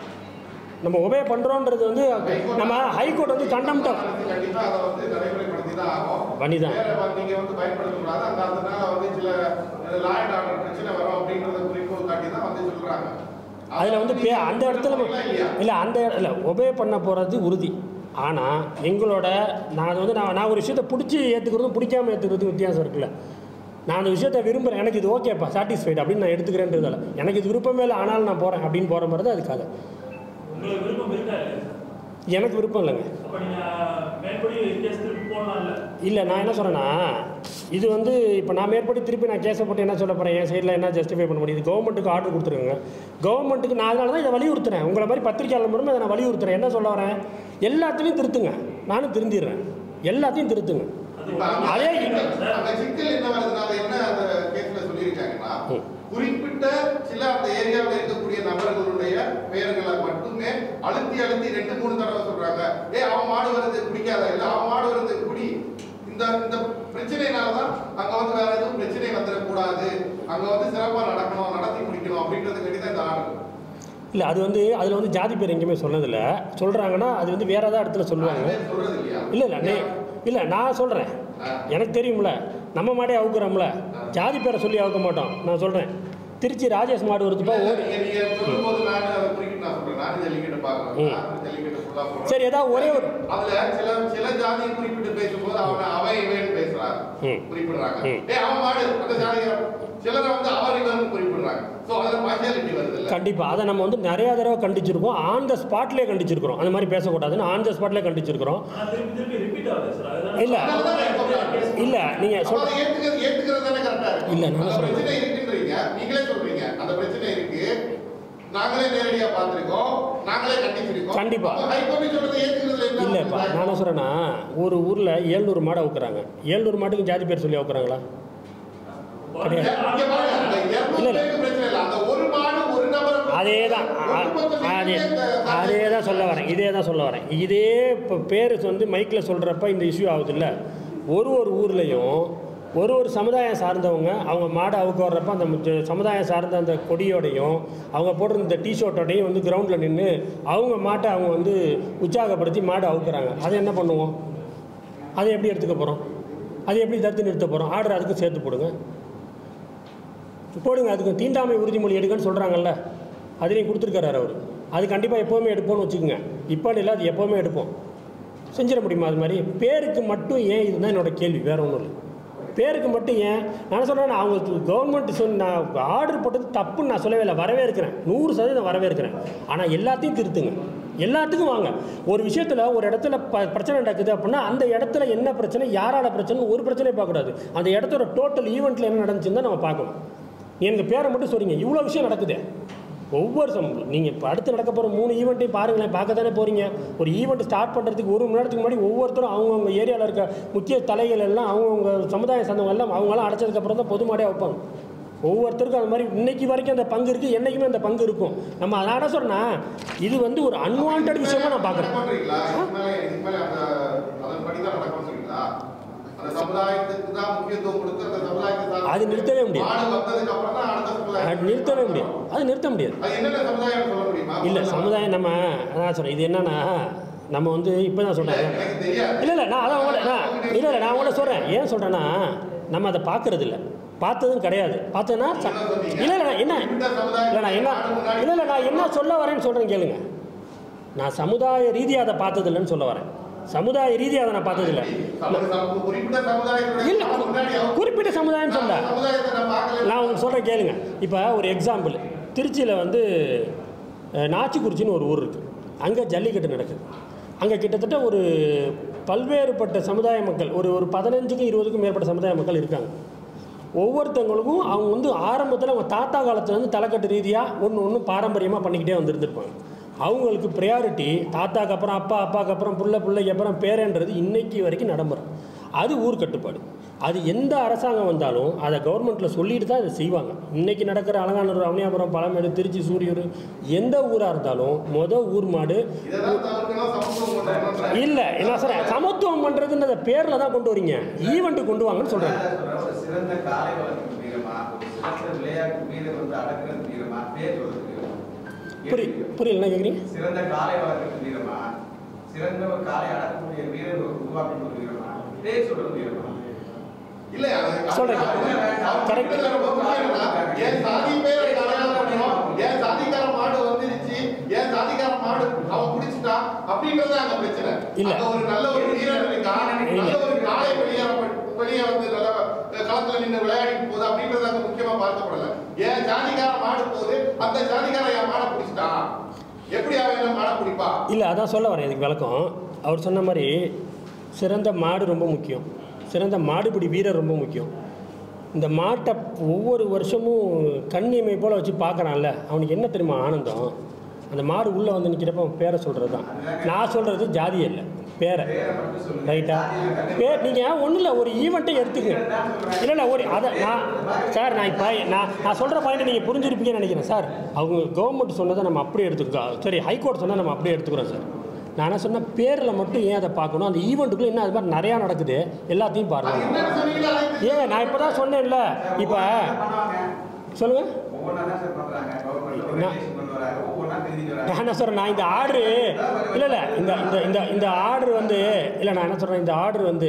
நம்ம ஒபே பண்ணுறோன்றது வந்து நம்ம ஹைகோர்ட் வந்து கண்டம்டம் அரசு கண்டிப்பா அதை வந்து நடைமுறைப்படுத்தி தான் ஆகும் பண்ணிதான் வேற வந்து நீங்க வந்து பயன்படுத்தக்கூடாது அந்த அதனால வந்து சில லா அண்ட் ஆர்டர் பிரச்சனை வரும் அப்படின்றத குறிப்பு காட்டி தான் வந்து சொல்றாங்க அதில் வந்து பே அந்த இடத்துல போறீங்களா இல்லையா இல்லை அந்த இல்லை ஒபே பண்ண போகிறது உறுதி ஆனால் எங்களோட நான் அதை வந்து நான் நான் ஒரு விஷயத்தை பிடிச்சி ஏற்றுக்கிறதும் பிடிக்காம ஏற்றுக்கிறதும் வித்தியாசம் இருக்குல்ல நான் அந்த விஷயத்தை விரும்புகிறேன் எனக்கு இது ஓகேப்பா சாட்டிஸ்ஃபைடு அப்படின்னு நான் எடுத்துக்கிறேன்றதால எனக்கு இது விருப்பமே இல்லை ஆனாலும் நான் போகிறேன் அப்படின்னு போகிற மாதிரி தான் அதுக்காக உங்களுக்கு விருப்பம் இருக்கா இல்லையா எனக்கு விருப்பம் இல்லைங்க அப்ப நீங்க மேற்படி கேஸ் திருப்பி போடலாம் இல்ல இல்லை நான் என்ன சொல்கிறேன்னா இது வந்து இப்போ நான் மேற்படி திருப்பி நான் கேஸை போட்டு என்ன சொல்ல போகிறேன் என் சைடில் என்ன ஜஸ்டிஃபை பண்ண முடியுது கவர்மெண்ட்டுக்கு ஆர்டர் கொடுத்துருங்க கவர்மெண்ட்டுக்கு நான் அதனால தான் இதை வலியுறுத்துறேன் உங்களை மாதிரி பத்திரிக்கையாளர் மூலமாக இதை நான் வலியுறுத்துறேன் என்ன சொல்ல வரேன் எல்லாத்துலேயும் திருத்துங்க நானும் திருந்திடுறேன் எல்லாத்தையும் திருத்துங்க இப்ப அந்த அதே சிக்கல் அந்த சிக்கல் என்ன வருதுனால என்ன அந்த கேஸ்ல சொல்லியிருக்காங்கன்னா ம். குறிப்பிட்ட சில அந்த ஏரியாவில் இருக்கக்கூடிய நபர்களுடைய பெயர்களை மட்டுமே அழுத்தி அழுத்தி ரெண்டு மூணு தடவை சொல்றாங்க ஏய் அவன் மாடு வருது குடிக்காத இல்ல அவன் மாடு வருது குடி இந்த இந்த பிரச்சனைனாலதான் அங்க வந்து வேற எதுவும் பிரச்சனை வந்துடக்கூடாது அங்க வந்து சிறப்பா நடக்கணும் நடத்தி முடிக்கணும் அப்படின்றதுக்காண்டி தான் இந்த ஆர்டர் இல்லை அது வந்து அதில் வந்து ஜாதி பேர் எங்கேயுமே சொன்னதில்ல சொல்கிறாங்கன்னா அது வந்து வேறு ஏதாவது இடத்துல சொல்லுவாங்க சொல்றது இல்லையா இல்லை இல்லை நே இல்லை நான் சொல்கிறேன் எனக்கு தெரியும்ல நம்ம மாடே அவுக்குறோம்ல ஜாதி பேரை சொல்லி அவுக்க மாட்டோம் நான் சொல்கிறேன் திருச்சி ராஜேஷ் மாடு வருதுப்பா இல்ல, ஓடி நீங்க நீங்க சொல்லும்போது நான் அதை குறிப்பிட்டு நான் சொல்றேன் நான் ஜல்லிக்கட்டு பாக்குறேன் நான் ஜல்லிக்கட்டு ஃபுல்லா போறேன் சரி ஏதாவது ஒரே ஒரு அதுல சில சில ஜாதியை குறிப்பிட்டு பேசும்போது அவன் அவன் இவன் பேசுறாங்க ம். குறிப்பிடுறாங்க ம். ஏய் அவன் மாடு அந்த ஜாதியை சிலரை வந்து அவர் இவன் குறிப்பிடுறாங்க சோ அதுல பார்ஷியாலிட்டி வருது இல்ல கண்டிப்பாக அதை நம்ம வந்து நிறையா தடவை கண்டிச்சிருக்கோம் ஆன் த ஸ்பாட்லேயே கண்டிச்சிருக்கிறோம் அந்த மாதிரி பேசக்கூடாதுன்னு ஆன் த ஸ்பாட்லேயே கண்டிச்சிருக்கிறோம் ஆனா திருப்பி திருப்பி ரிப்பீட் ஆகுது சார் அதுதான் இல்லை இல்லை நீங்கள் சொல் அதை ஏத்துக்கிறது ஏத்துக்கிறது தானே கரெக்டா இருக்கு இல்ல, நான் அந்த சொல்றேன். பிரச்சனை இருக்குன்றீங்க நீங்களே சொல்றீங்க அந்த பிரச்சனை இருக்கு நாங்களே நேரடியா பார்த்திருக்கோம் நாங்களே கண்டிச்சிருக்கோம் கண்டிப்பா. அப்ப ஹைகோர்ட் சொல்றதை ஏத்துக்கிறதுல என்ன இல்லைப்பா நான் என்ன சொல்கிறேன்னா ஒரு ஊரில் ஏழ்நூறு மாடு அவுக்குறாங்க ஏழ்நூறு மாட்டுக்கு ஜாதி பேர் சொல்லி அவுக்குறாங்களா கிடையாது. இங்க பாருங்க, அந்த 200 இல்ல, இல்ல. பேருக்கு பிரச்சனை இல்ல. அந்த ஒரு மாடு, ஒரு நபரை அதே தான் ஒட்டுமொத்த அதே வீட்டுலயே இந்த- அதே தான் சொல்ல வரேன் இதே தான் சொல்ல வரேன் இதே இப்போ பேர் வந்து மைக்கில் சொல்கிறப்ப இந்த இஷ்யூ ஆகுதுல்ல ஒரு ஒரு ஊர்லேயும் ஒரு ஒரு சமுதாயம் சார்ந்தவங்க அவங்க மாடை அவுக்க வர்றப்ப அந்த முச்ச- சமுதாயம் சார்ந்த அந்த கொடியோடையும் அவங்க போட்டிருந்த டிஷர்ட்டோடையும் வந்து கிரவுண்டில் நின்று அவங்க மாட்டை அவங்க வந்து உற்சாகப்படுத்தி மாடை அவுக்குறாங்க அதை என்ன பண்ணுவோம் அதை எப்படி எடுத்துக்க போகிறோம் அதை எப்படி தடுத்து நிறுத்த போகிறோம் ஆர்டர் அதுக்கும் சேர்த்து போடுங்க போடுங்க அதுக்கு தீண்டாமை உறுதிமொழி எடுக்கன்னு சொல்கிறாங்கல்ல அதுலேயும் கொடுத்துருக்காரு அவர் அது கண்டிப்பாக எப்போவுமே எடுப்போம்னு வச்சுக்கோங்க இப்போ இல்லை அது எப்போவுமே எடுப்போம் செஞ்சிட முடியுமா அது மாதிரி பேருக்கு மட்டும் ஏன் இதுதான் என்னோட கேள்வி வேற ஒன்றும் இல்லை பேருக்கு மட்டும் ஏன் நான் சொல்கிறேன் அவங்க கவர்மெண்ட் சொன்ன நான் ஆர்டர் போட்டது தப்புன்னு நான் சொல்லவே இல்லை வரவே இருக்கிறேன் நூறு சதவீதம் வரவே இருக்கிறேன் ஆனால் எல்லாத்தையும் திருத்துங்க எல்லாத்துக்கும் வாங்க ஒரு விஷயத்தில் ஒரு இடத்துல ப பிரச்சனை நடக்குது அப்படின்னா அந்த இடத்துல என்ன பிரச்சனை யாரால பிரச்சனை ஒரு பிரச்சனையும் பார்க்கக்கூடாது அந்த இடத்தோட டோட்டல் ஈவெண்ட்டில் என்ன நடந்துச்சுன்னு தான் நம்ம பார்க்கணும் எனக்கு பேரை மட்டும் சொல்றீங்க இவ்வளோ விஷயம் நடக்குது ஒவ்வொரு சம் நீங்கள் இப்போ அடுத்து நடக்க போகிற மூணு ஈவெண்ட்டையும் பாருங்களேன் பார்க்க தானே போகிறீங்க ஒரு ஈவெண்ட் ஸ்டார்ட் பண்ணுறதுக்கு ஒரு மணி நேரத்துக்கு முன்னாடி ஒவ்வொருத்தரும் அவங்கவுங்க ஏரியாவில் இருக்க முக்கிய தலைகள் எல்லாம் அவங்கவுங்க சமுதாய சந்தவங்க எல்லாம் அவங்களாம் அடைச்சதுக்கப்புறம் தான் பொது மாடியாக வைப்பாங்க ஒவ்வொருத்தருக்கும் அது மாதிரி இன்னைக்கு வரைக்கும் அந்த பங்கு இருக்குது என்றைக்குமே அந்த பங்கு இருக்கும் நம்ம அதனால சொன்னா இது வந்து ஒரு அன்வான்ட் விஷயமா நான் பார்க்குறேன் பண்றீங்களா இதுக்கு மேல இதுக்கு மேல அந்த அதன்படி தான் நடக்கணும்னு சொல்றீங்களா அந்த சமுதாயத்துக்கு தான் முக்கியத்துவம் கொடுத்து அந்த சமுதாயத்தை அது நிறுத்தவே முடியாது. மாடு வந்ததுக்கு அப்புறம் தான் அடுத்த சமுதாயம் அது நிறுத்தவே முடியாது அது நிறுத்த முடியாது அது என்னென்ன சமுதாயம் சொல்ல முடியுமா இல்லை சமுதாயம் நம்ம அதான் சொல்கிறேன் இது என்னன்னா நம்ம வந்து இப்போ தான் சொல்கிறேன் எனக்கு தெரியாது இல்லை இல்லை நான் அதான் உங்களை நான் இல்லை இல்லை நான் உங்களை சொல்கிறேன் ஏன் சொல்கிறேன்னா நம்ம அதை பார்க்கறது இல்லை பார்த்ததும் கிடையாது பார்த்ததுன்னா ச- இல்லை இல்லை நான் என்ன இல்லை நான் என்ன இல்லை இல்லை நான் என்ன சொல்ல வரேன்னு சொல்கிறேன் கேளுங்க நான் சமுதாய ரீதியாக அதை பார்த்ததில்லைன்னு சொல்ல வரேன் சமுதாய ரீதியாக அதை நான் பார்த்ததில்லை சமூக- சமூக- குறிப்பிட்ட சமுதாயத்துடைய இல்லை முன்னாடி அவங்க குறிப்பிட்ட சமுதாயம் சொல்ல சமுதாயத்தை நான் பார்க்கல நான் உங்களுக்கு சொல்கிறேன் கேளுங்க இப்போ ஒரு எக்ஸாம்பிள் திருச்சியில் வந்து அஹ், நாச்சிக்குறிச்சின்னு ஒரு ஊர் இருக்குது அங்கே ஜல்லிக்கட்டு நடக்குது அங்கே கிட்டத்தட்ட ஒரு பல்வேறுபட்ட சமுதாய மக்கள் ஒரு ஒரு பதினஞ்சுக்கும் இருபதுக்கும் மேற்பட்ட சமுதாய மக்கள் இருக்காங்க ஒவ்வொருத்தவங்களுக்கும் அவங்க வந்து ஆரம்பத்தில் அவங்க தாத்தா காலத்துலேருந்து தலைக்கட்டு ரீதியாக ஒன்று ஒன்று பாரம்பரியமாக பண்ணிக்கிட்டே வந்துருந்துருப்பாங்க அவங்களுக்கு ப்ரையாரிட்டி தாத்தாக்கு அப்புறம் அப்பா அப்பாவுக்கு அப்புறம் புள்ள பிள்ளைக்கு அப்புறம் பேரன்றது இன்னைக்கு வரைக்கும் நடைமுறை அது ஊர் கட்டுப்பாடு அது எந்த அரசாங்கம் வந்தாலும் அதை கவர்மெண்ட்டில் சொல்லிட்டு தான் இதை செய்வாங்க இன்றைக்கி நடக்கிற அலங்காநல்லூர் அவனியாபுரம் பழமேடு திருச்சி சூரியூர் எந்த ஊராக இருந்தாலும் மொதல் ஊர் மாடு இதெல்லாம் தவிர்க்கணும் சமத்துவம் கொண்டு இல்லை என்ன சொல்கிறேன் சமத்துவம் பண்ணுறதுன்றத பேரில் தான் கொண்டு வரீங்க ஈவெண்ட்டு கொண்டு வாங்கன்னு சொல்கிறேன் ஒரு சிறந்த காலை வளர்க்கும் வீரமா ஒரு சிறந்த விளையாட்டு வீரர் வந்து அடக்குறது வீரமா பேர் சொல்றது வீரமா புரி புரியல என்ன கேட்குறீங்க சிறந்த காலை வளர்க்கும் வீரமா சிறந்த ஒரு காலை அடக்கக்கூடிய வீரர் ஒரு உருவாக்கும் ஒரு வீரமா பேர் சொல்றது வீரமா இல்ல அது- சொல்றேன். அது- Correct. இதுல ரொம்ப முக்கியம் என்னன்னா, என் சாதி பேரை அடையாளம் பண்ணணும். என் சாதிக்கார மாடு வந்துருச்சு என் சாதிக்கார மாடு அவன் குடிச்சிட்டா அப்படின்றது அங்க பிரச்சனை இல்ல. அங்க ஒரு நல்ல ஒரு வீரர் இருக்கா நல்ல ஒரு காளை வெளியேற வெளியே வந்து நல்ல அஹ், களத்துல நின்று விளையாடிட்டு போகுது அப்படின்றது அங்க முக்கியமா பார்க்கப்படல என் ஜாதிக்கார மாடு போகுது அந்த ஜாதிக்கார என் மாடை பிடிச்சிட்டான் எப்படி அவன் என்ன மாடை பிடிப்பா இல்லை அதான் சொல்ல வரேன் இதுக்கு விளக்கம் அவர் சொன்ன மாதிரி சிறந்த மாடு ரொம்ப முக்கியம் சிறந்த மாடுபிடி வீரர் ரொம்ப முக்கியம் இந்த மாட்டை ஒவ்வொரு வருஷமும் கண்ணியமை போல் வச்சு பார்க்குறான்ல அவனுக்கு என்ன தெரியுமா ஆனந்தம் அந்த மாடு உள்ளே வந்து நிற்கிறப்ப அவன் பேரை சொல்கிறது தான் நான் சொல்கிறது ஜாதி இல்லை பேரை ரைட்டா பேர் நீங்கள் ஒன்றும் இல்லை ஒரு ஈவெண்ட்டை எடுத்துக்கங்க இல்லை இல்லை ஒரு அதை நான் சார் நான் இப்போ நான் நான் சொல்கிற பாயிண்ட் நீங்கள் புரிஞ்சிருப்பீங்கன்னு நினைக்கிறேன் சார் அவங்க கவர்மெண்ட் சொன்னதை நம்ம அப்படியே எடுத்துக்கிறோம் சரி ஹைகோர்ட் சொன்னால் நம்ம அப்படியே எடுத்துக்கிறோம் சார் நான் என்ன சொன்ன பேரில் மட்டும் ஏன் அதை பார்க்கணும் அந்த ஈவெண்ட்டுக்குள்ளே என்ன அது மாதிரி நிறையா நடக்குது எல்லாத்தையும் அது பாருங்கள் என்னன்னு சொன்னீங்களா அது ஏங்க நான் இப்போ தான் சொன்னேன்ல இப்போ சொல்லுங்கள் ஒவ்வொன்றா தான் சார் பண்றாங்க கவர்மெண்ட் ஒரு நான்- regulation கொண்டு வராங்க ஒவ்வொன்றா தெரிஞ்சுட்டு வராங்க நான் என்ன சொல்கிறேன் நான் இந்த ஆர்டரு இல்லை இல்லை இந்த இந்த இந்த இந்த ஆர்டர் வந்து இல்லை நான் என்ன சொல்கிறேன் இந்த ஆர்டர் வந்து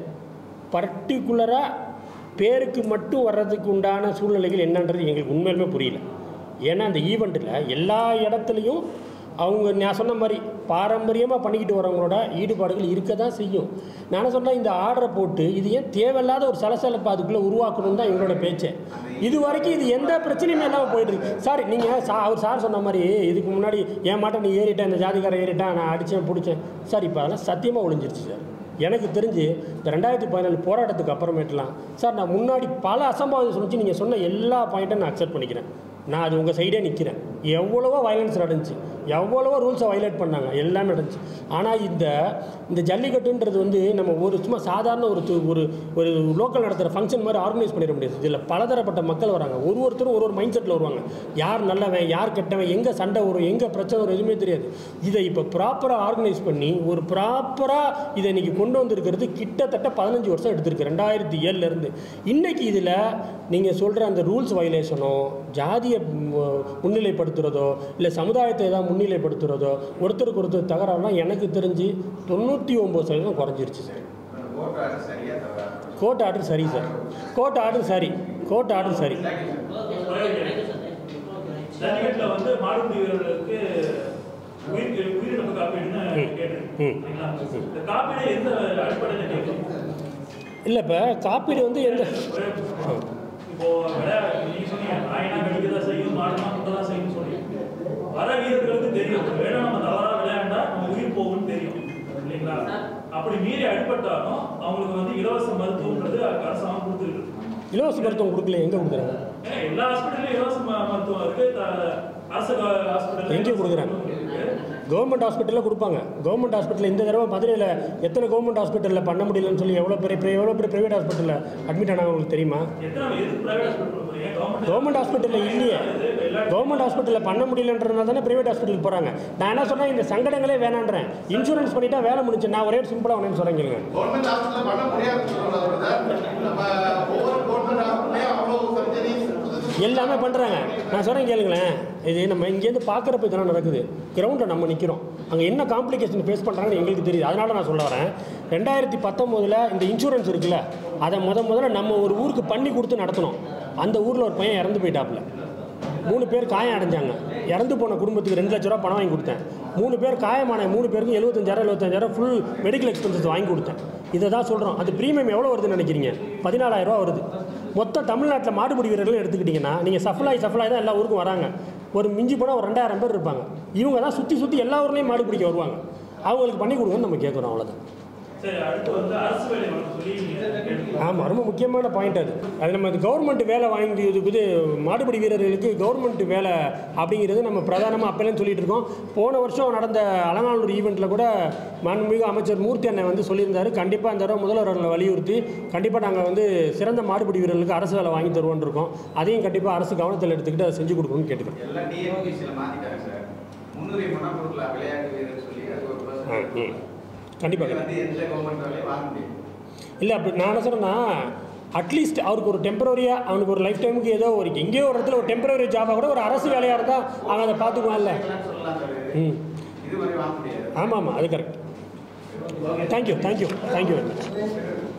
பர்டிகுலராக பேருக்கு மட்டும் வர்றதுக்கு உண்டான சூழ்நிலைகள் என்னன்றது எங்களுக்கு உண்மையிலுமே புரியல ஏன்னா அந்த ஈவெண்ட்டில் எல்லா இடத்துலையும் அவங்க நான் சொன்ன மாதிரி பாரம்பரியமாக பண்ணிக்கிட்டு வரவங்களோட ஈடுபாடுகள் இருக்க தான் செய்யும் நான் என்ன சொன்னேன் இந்த ஆர்டரை போட்டு இது ஏன் தேவையில்லாத ஒரு சலசலப்பு அதுக்குள்ளே உருவாக்கணும் தான் எங்களோட பேச்சு இது வரைக்கும் இது எந்த பிரச்சனையுமே இல்லாமல் போயிட்டு இருக்கு சார் நீங்கள் சா அவர் சார் சொன்ன மாதிரி இதுக்கு முன்னாடி என் மாட்டை நீ ஏறிட்டேன் இந்த ஜாதிக்காரன் ஏறிட்டான் நான் அடித்தேன் பிடிச்சேன் சார் இப்போ அதெல்லாம் சத்தியமாக ஒளிஞ்சிருச்சு சார் எனக்கு தெரிஞ்சு இந்த ரெண்டாயிரத்தி பதினேழு போராட்டத்துக்கு அப்புறமேட்டுலாம் சார் நான் முன்னாடி பல அசம்பாவிதம் சொல்லிச்சு நீங்கள் சொன்ன எல்லா பாயிண்ட்டும் நான் அக்செப்ட் பண்ணிக்கிறேன் நான் அது உங்கள் சைடே நிற்கிறேன் எவ்வளவோ வயலன்ஸ் நடந்துச்சு எவ்வளவோ ரூல்ஸை வயலேட் பண்ணாங்க எல்லாமே நடந்துச்சு ஆனால் இந்த இந்த ஜல்லிக்கட்டுன்றது வந்து நம்ம ஒரு சும்மா சாதாரண ஒரு து- ஒரு ஒரு லோக்கல் நடத்துகிற ஃபங்க்ஷன் மாதிரி ஆர்கனைஸ் பண்ணிட முடியாது இதில் பலதரப்பட்ட மக்கள் வராங்க ஒரு ஒருத்தரும் ஒரு ஒரு மைண்ட் செட்டில் வருவாங்க யார் நல்லவன் யார் கெட்டவன் எங்கே சண்டை வரும் எங்கே பிரச்சனை வரும் எதுவுமே தெரியாது இதை இப்போ ப்ராப்பராக ஆர்கனைஸ் பண்ணி ஒரு ப்ராப்பராக இதை இன்னைக்கு கொண்டு வந்திருக்கிறது கிட்டத்தட்ட பதினஞ்சு வருஷம் எடுத்திருக்கு ரெண்டாயிரத்தி ஏழுலேருந்து இன்னைக்கு இதில் நீங்கள் சொல்கிற அந்த ரூல்ஸ் வயலேஷனோ ஜாதியை ம், முன்னிலைப்படுத்துகிறதோ இல்லை சமுதாயத்தை ஏதாவது முன்னிலைப்படுத்துகிறதோ ஒருத்தருக்கு ஒருத்தர் தகராறுலாம் எனக்கு தெரிஞ்சு தொண்ணூற்றி ஒம்பது சதவீதம் குறைஞ்சிருச்சு சார் ஓட்டு ஆர்டர் சரியா தவறா கோர்ட் ஆர்டர் சரி சார் கோர்ட் ஆர்டர் சரி கோர்ட் ஆர்டர் சரி ஜல்லிக்கட்டுல வந்து மாடுபிடி வீரர்களுக்கு உயிர் உயிரிழப்பு காப்பீடுன்னு கேட்டிருக்கு ம். சரிங்களா இந்த காப்பீடு எந்த அடிப்படையில் கேட்குறீங்க இல்லை இப்போ காப்பீடு வந்து எந்த இப்போ விளையாட நீங்க சொன்னீங்க நாயினா கடிக்க தான் செய்யும் மாடுனா முட்டை தான் செய்யும் சொல்லி வர வீரர்களுக்கு தெரியும் வேணா நம்ம தவறா விளையாண்டா நம்ம உயிர் போகும்னு தெரியும் இல்லைங்களா அப்படி மீறி அடிபட்டாலும் அவங்களுக்கு வந்து இலவச மருத்துவம்ன்றது அரசாங்கம் கொடுத்துருக்கு இலவச மருத்துவம் கொடுக்கல எங்கே கொடுக்குறாங்க ஏன்னா எல்லா ஹாஸ்பிட்டல்லையும் இலவச ம- மருத்துவம் இருக்கு த- அரசு ஹாஸ்பிட்டல் எங்கே கொடுக்குறாங்க? கவர்மெண்ட் ஹாஸ்பிட்டலில் கொடுப்பாங்க கவர்மெண்ட் ஹாஸ்பிட்டலில் இந்த தடவை மதுரையில் எத்தனை கவர்மெண்ட் ஹாஸ்பிட்டலில் பண்ண முடியலன்னு சொல்லி எவ்வளோ பெரிய எவ்வளோ பெரிய ப்ரைவேட் ஹாஸ்பிட்டலில் அட்மிட் ஆனாங்க உங்களுக்கு தெரியுமா எத்தனை எதுக்கு பிரைவேட் ஹாஸ்பிட்டல் போறீங்க கவர்மெண்ட் கவர்மெண்ட் ஹாஸ்பிட்டலில் இல்லையே கவர்மெண்ட் ஹாஸ்பிட்டலில் பண்ண முடியலன்றதுனால தானே ப்ரைவேட் ஹாஸ்பிட்டலுக்கு போகிறாங்க நான் என்ன சொன்னேன் இந்த சங்கடங்களே வேணான்றேன் இன்சூரன்ஸ் பண்ணிட்டா வேலை முடிஞ்சு நான் ஒரே சிம்பிளாக ஒன்று சொல்கிறேன் கேளுங்க கவர்மெண்ட் ஹாஸ்பிட்டல் பண்ண முடியாதுன்னு சொல்றாங்க நம்ம ஒவ்வொரு கவர்மெண்ட் ஹாஸ்பிட்டலையும் அவ்வளவு சர்ஜரி எல்லாமே பண்ணுறாங்க நான் சொல்கிறேன் கேளுங்களேன் இது நம்ம இங்கேருந்து பார்க்குறப்ப இதெல்லாம் நடக்குது கிரவுண்டில் நம்ம நிற்கிறோம் அங்கே என்ன காம்ப்ளிகேஷன் ஃபேஸ் பண்ணுறாங்கன்னு எங்களுக்கு தெரியுது அதனால நான் சொல்ல வரேன் ரெண்டாயிரத்தி பத்தொம்போதில் இந்த இன்சூரன்ஸ் இருக்குல்ல அதை முத முதல்ல நம்ம ஒரு ஊருக்கு பண்ணி கொடுத்து நடத்தணும் அந்த ஊரில் ஒரு பையன் இறந்து போயிட்டாப்புல மூணு பேர் காயம் அடைஞ்சாங்க இறந்து போன குடும்பத்துக்கு ரெண்டு லட்ச ரூபா பணம் வாங்கி கொடுத்தேன் மூணு பேர் காயமான மூணு பேருக்கு எழுபத்தஞ்சாயிரம் எழுபத்தஞ்சாயிரம் ஃபுல் மெடிக்கல் எக்ஸ்பென்சஸ் வாங்கி கொடுத்தேன் இதை தான் சொல்கிறோம் அது ப்ரீமியம் எவ்வளோ வருதுன்னு நினைக்கிறீங்க பதினாலாயிரம் ரூபா வருது மொத்த தமிழ்நாட்டில் மாடுபிடி வீரர்கள் எடுத்துக்கிட்டிங்கன்னா நீங்கள் சஃபலாய் சஃபலாய் தான் எல்லா ஊருக்கும் வராங்க ஒரு மிஞ்சி போனால் ஒரு ரெண்டாயிரம் பேர் இருப்பாங்க இவங்க தான் சுற்றி சுற்றி எல்லா ஊர்லேயும் மாடு பிடிக்க வருவாங்க அவங்களுக்கு பண்ணி கொடுங்கன்னு நம்ம கேட்குறோம் அவ்வளோதான் சரி அடுத்து வந்து அரசு வேலை வழங்க சொல்லி நீங்க கேட்டிருக்கீங்க. ஆமாம் ரொம்ப முக்கியமான பாயிண்ட் அது அது நம்ம கவர்மெண்ட் வேலை வாங்கி இது மாடுபிடி வீரர்களுக்கு கவர்மெண்ட் வேலை அப்படிங்கிறது நம்ம பிரதானமாக அப்போலேருந்து சொல்லிட்டு இருக்கோம் போன வருஷம் நடந்த அலங்காநல்லூர் ஈவெண்ட்டில் கூட மாண்புமிகு அமைச்சர் மூர்த்தி அண்ணன் வந்து சொல்லியிருந்தாரு கண்டிப்பாக இந்த தடவை முதல்வர் அவர்களை வலியுறுத்தி கண்டிப்பாக நாங்கள் வந்து சிறந்த மாடுபிடி வீரர்களுக்கு அரசு வேலை வாங்கி தருவோம்னு இருக்கோம் அதையும் கண்டிப்பாக அரசு கவனத்தில் எடுத்துக்கிட்டு அதை செஞ்சு கொடுக்கணும்னு கேட்டுக்கிறோம் எல்லாம் டிஎன்பிசியில் மாத்திட்டாங்க சார் முன்னுரிமை கொடுக்கலாம் விளையாட்டு வீரர் சொல்லி அது ஒரு பர்சன்ட் கண்டிப்பாக வந்து எந்த கவர்மெண்ட் வேலையும் வாங்க முடியும் இல்லை அப்படி நான் என்ன சொல்கிறேன்னா அட்லீஸ்ட் அவருக்கு ஒரு டெம்பரரியாக அவனுக்கு ஒரு லைஃப் டைமுக்கு ஏதோ ஒரு எங்கேயோ ஒரு இடத்துல ஒரு டெம்பரரி ஜாபாக கூட ஒரு அரசு வேலையாக இருந்தால் அவன் அதை பார்த்துக்குவான்ல சொல்லலாம் சார் ம் இது மாதிரி வாங்க முடியாது ஆமாம் ஆமாம் அது correct thank you thank you thank you very much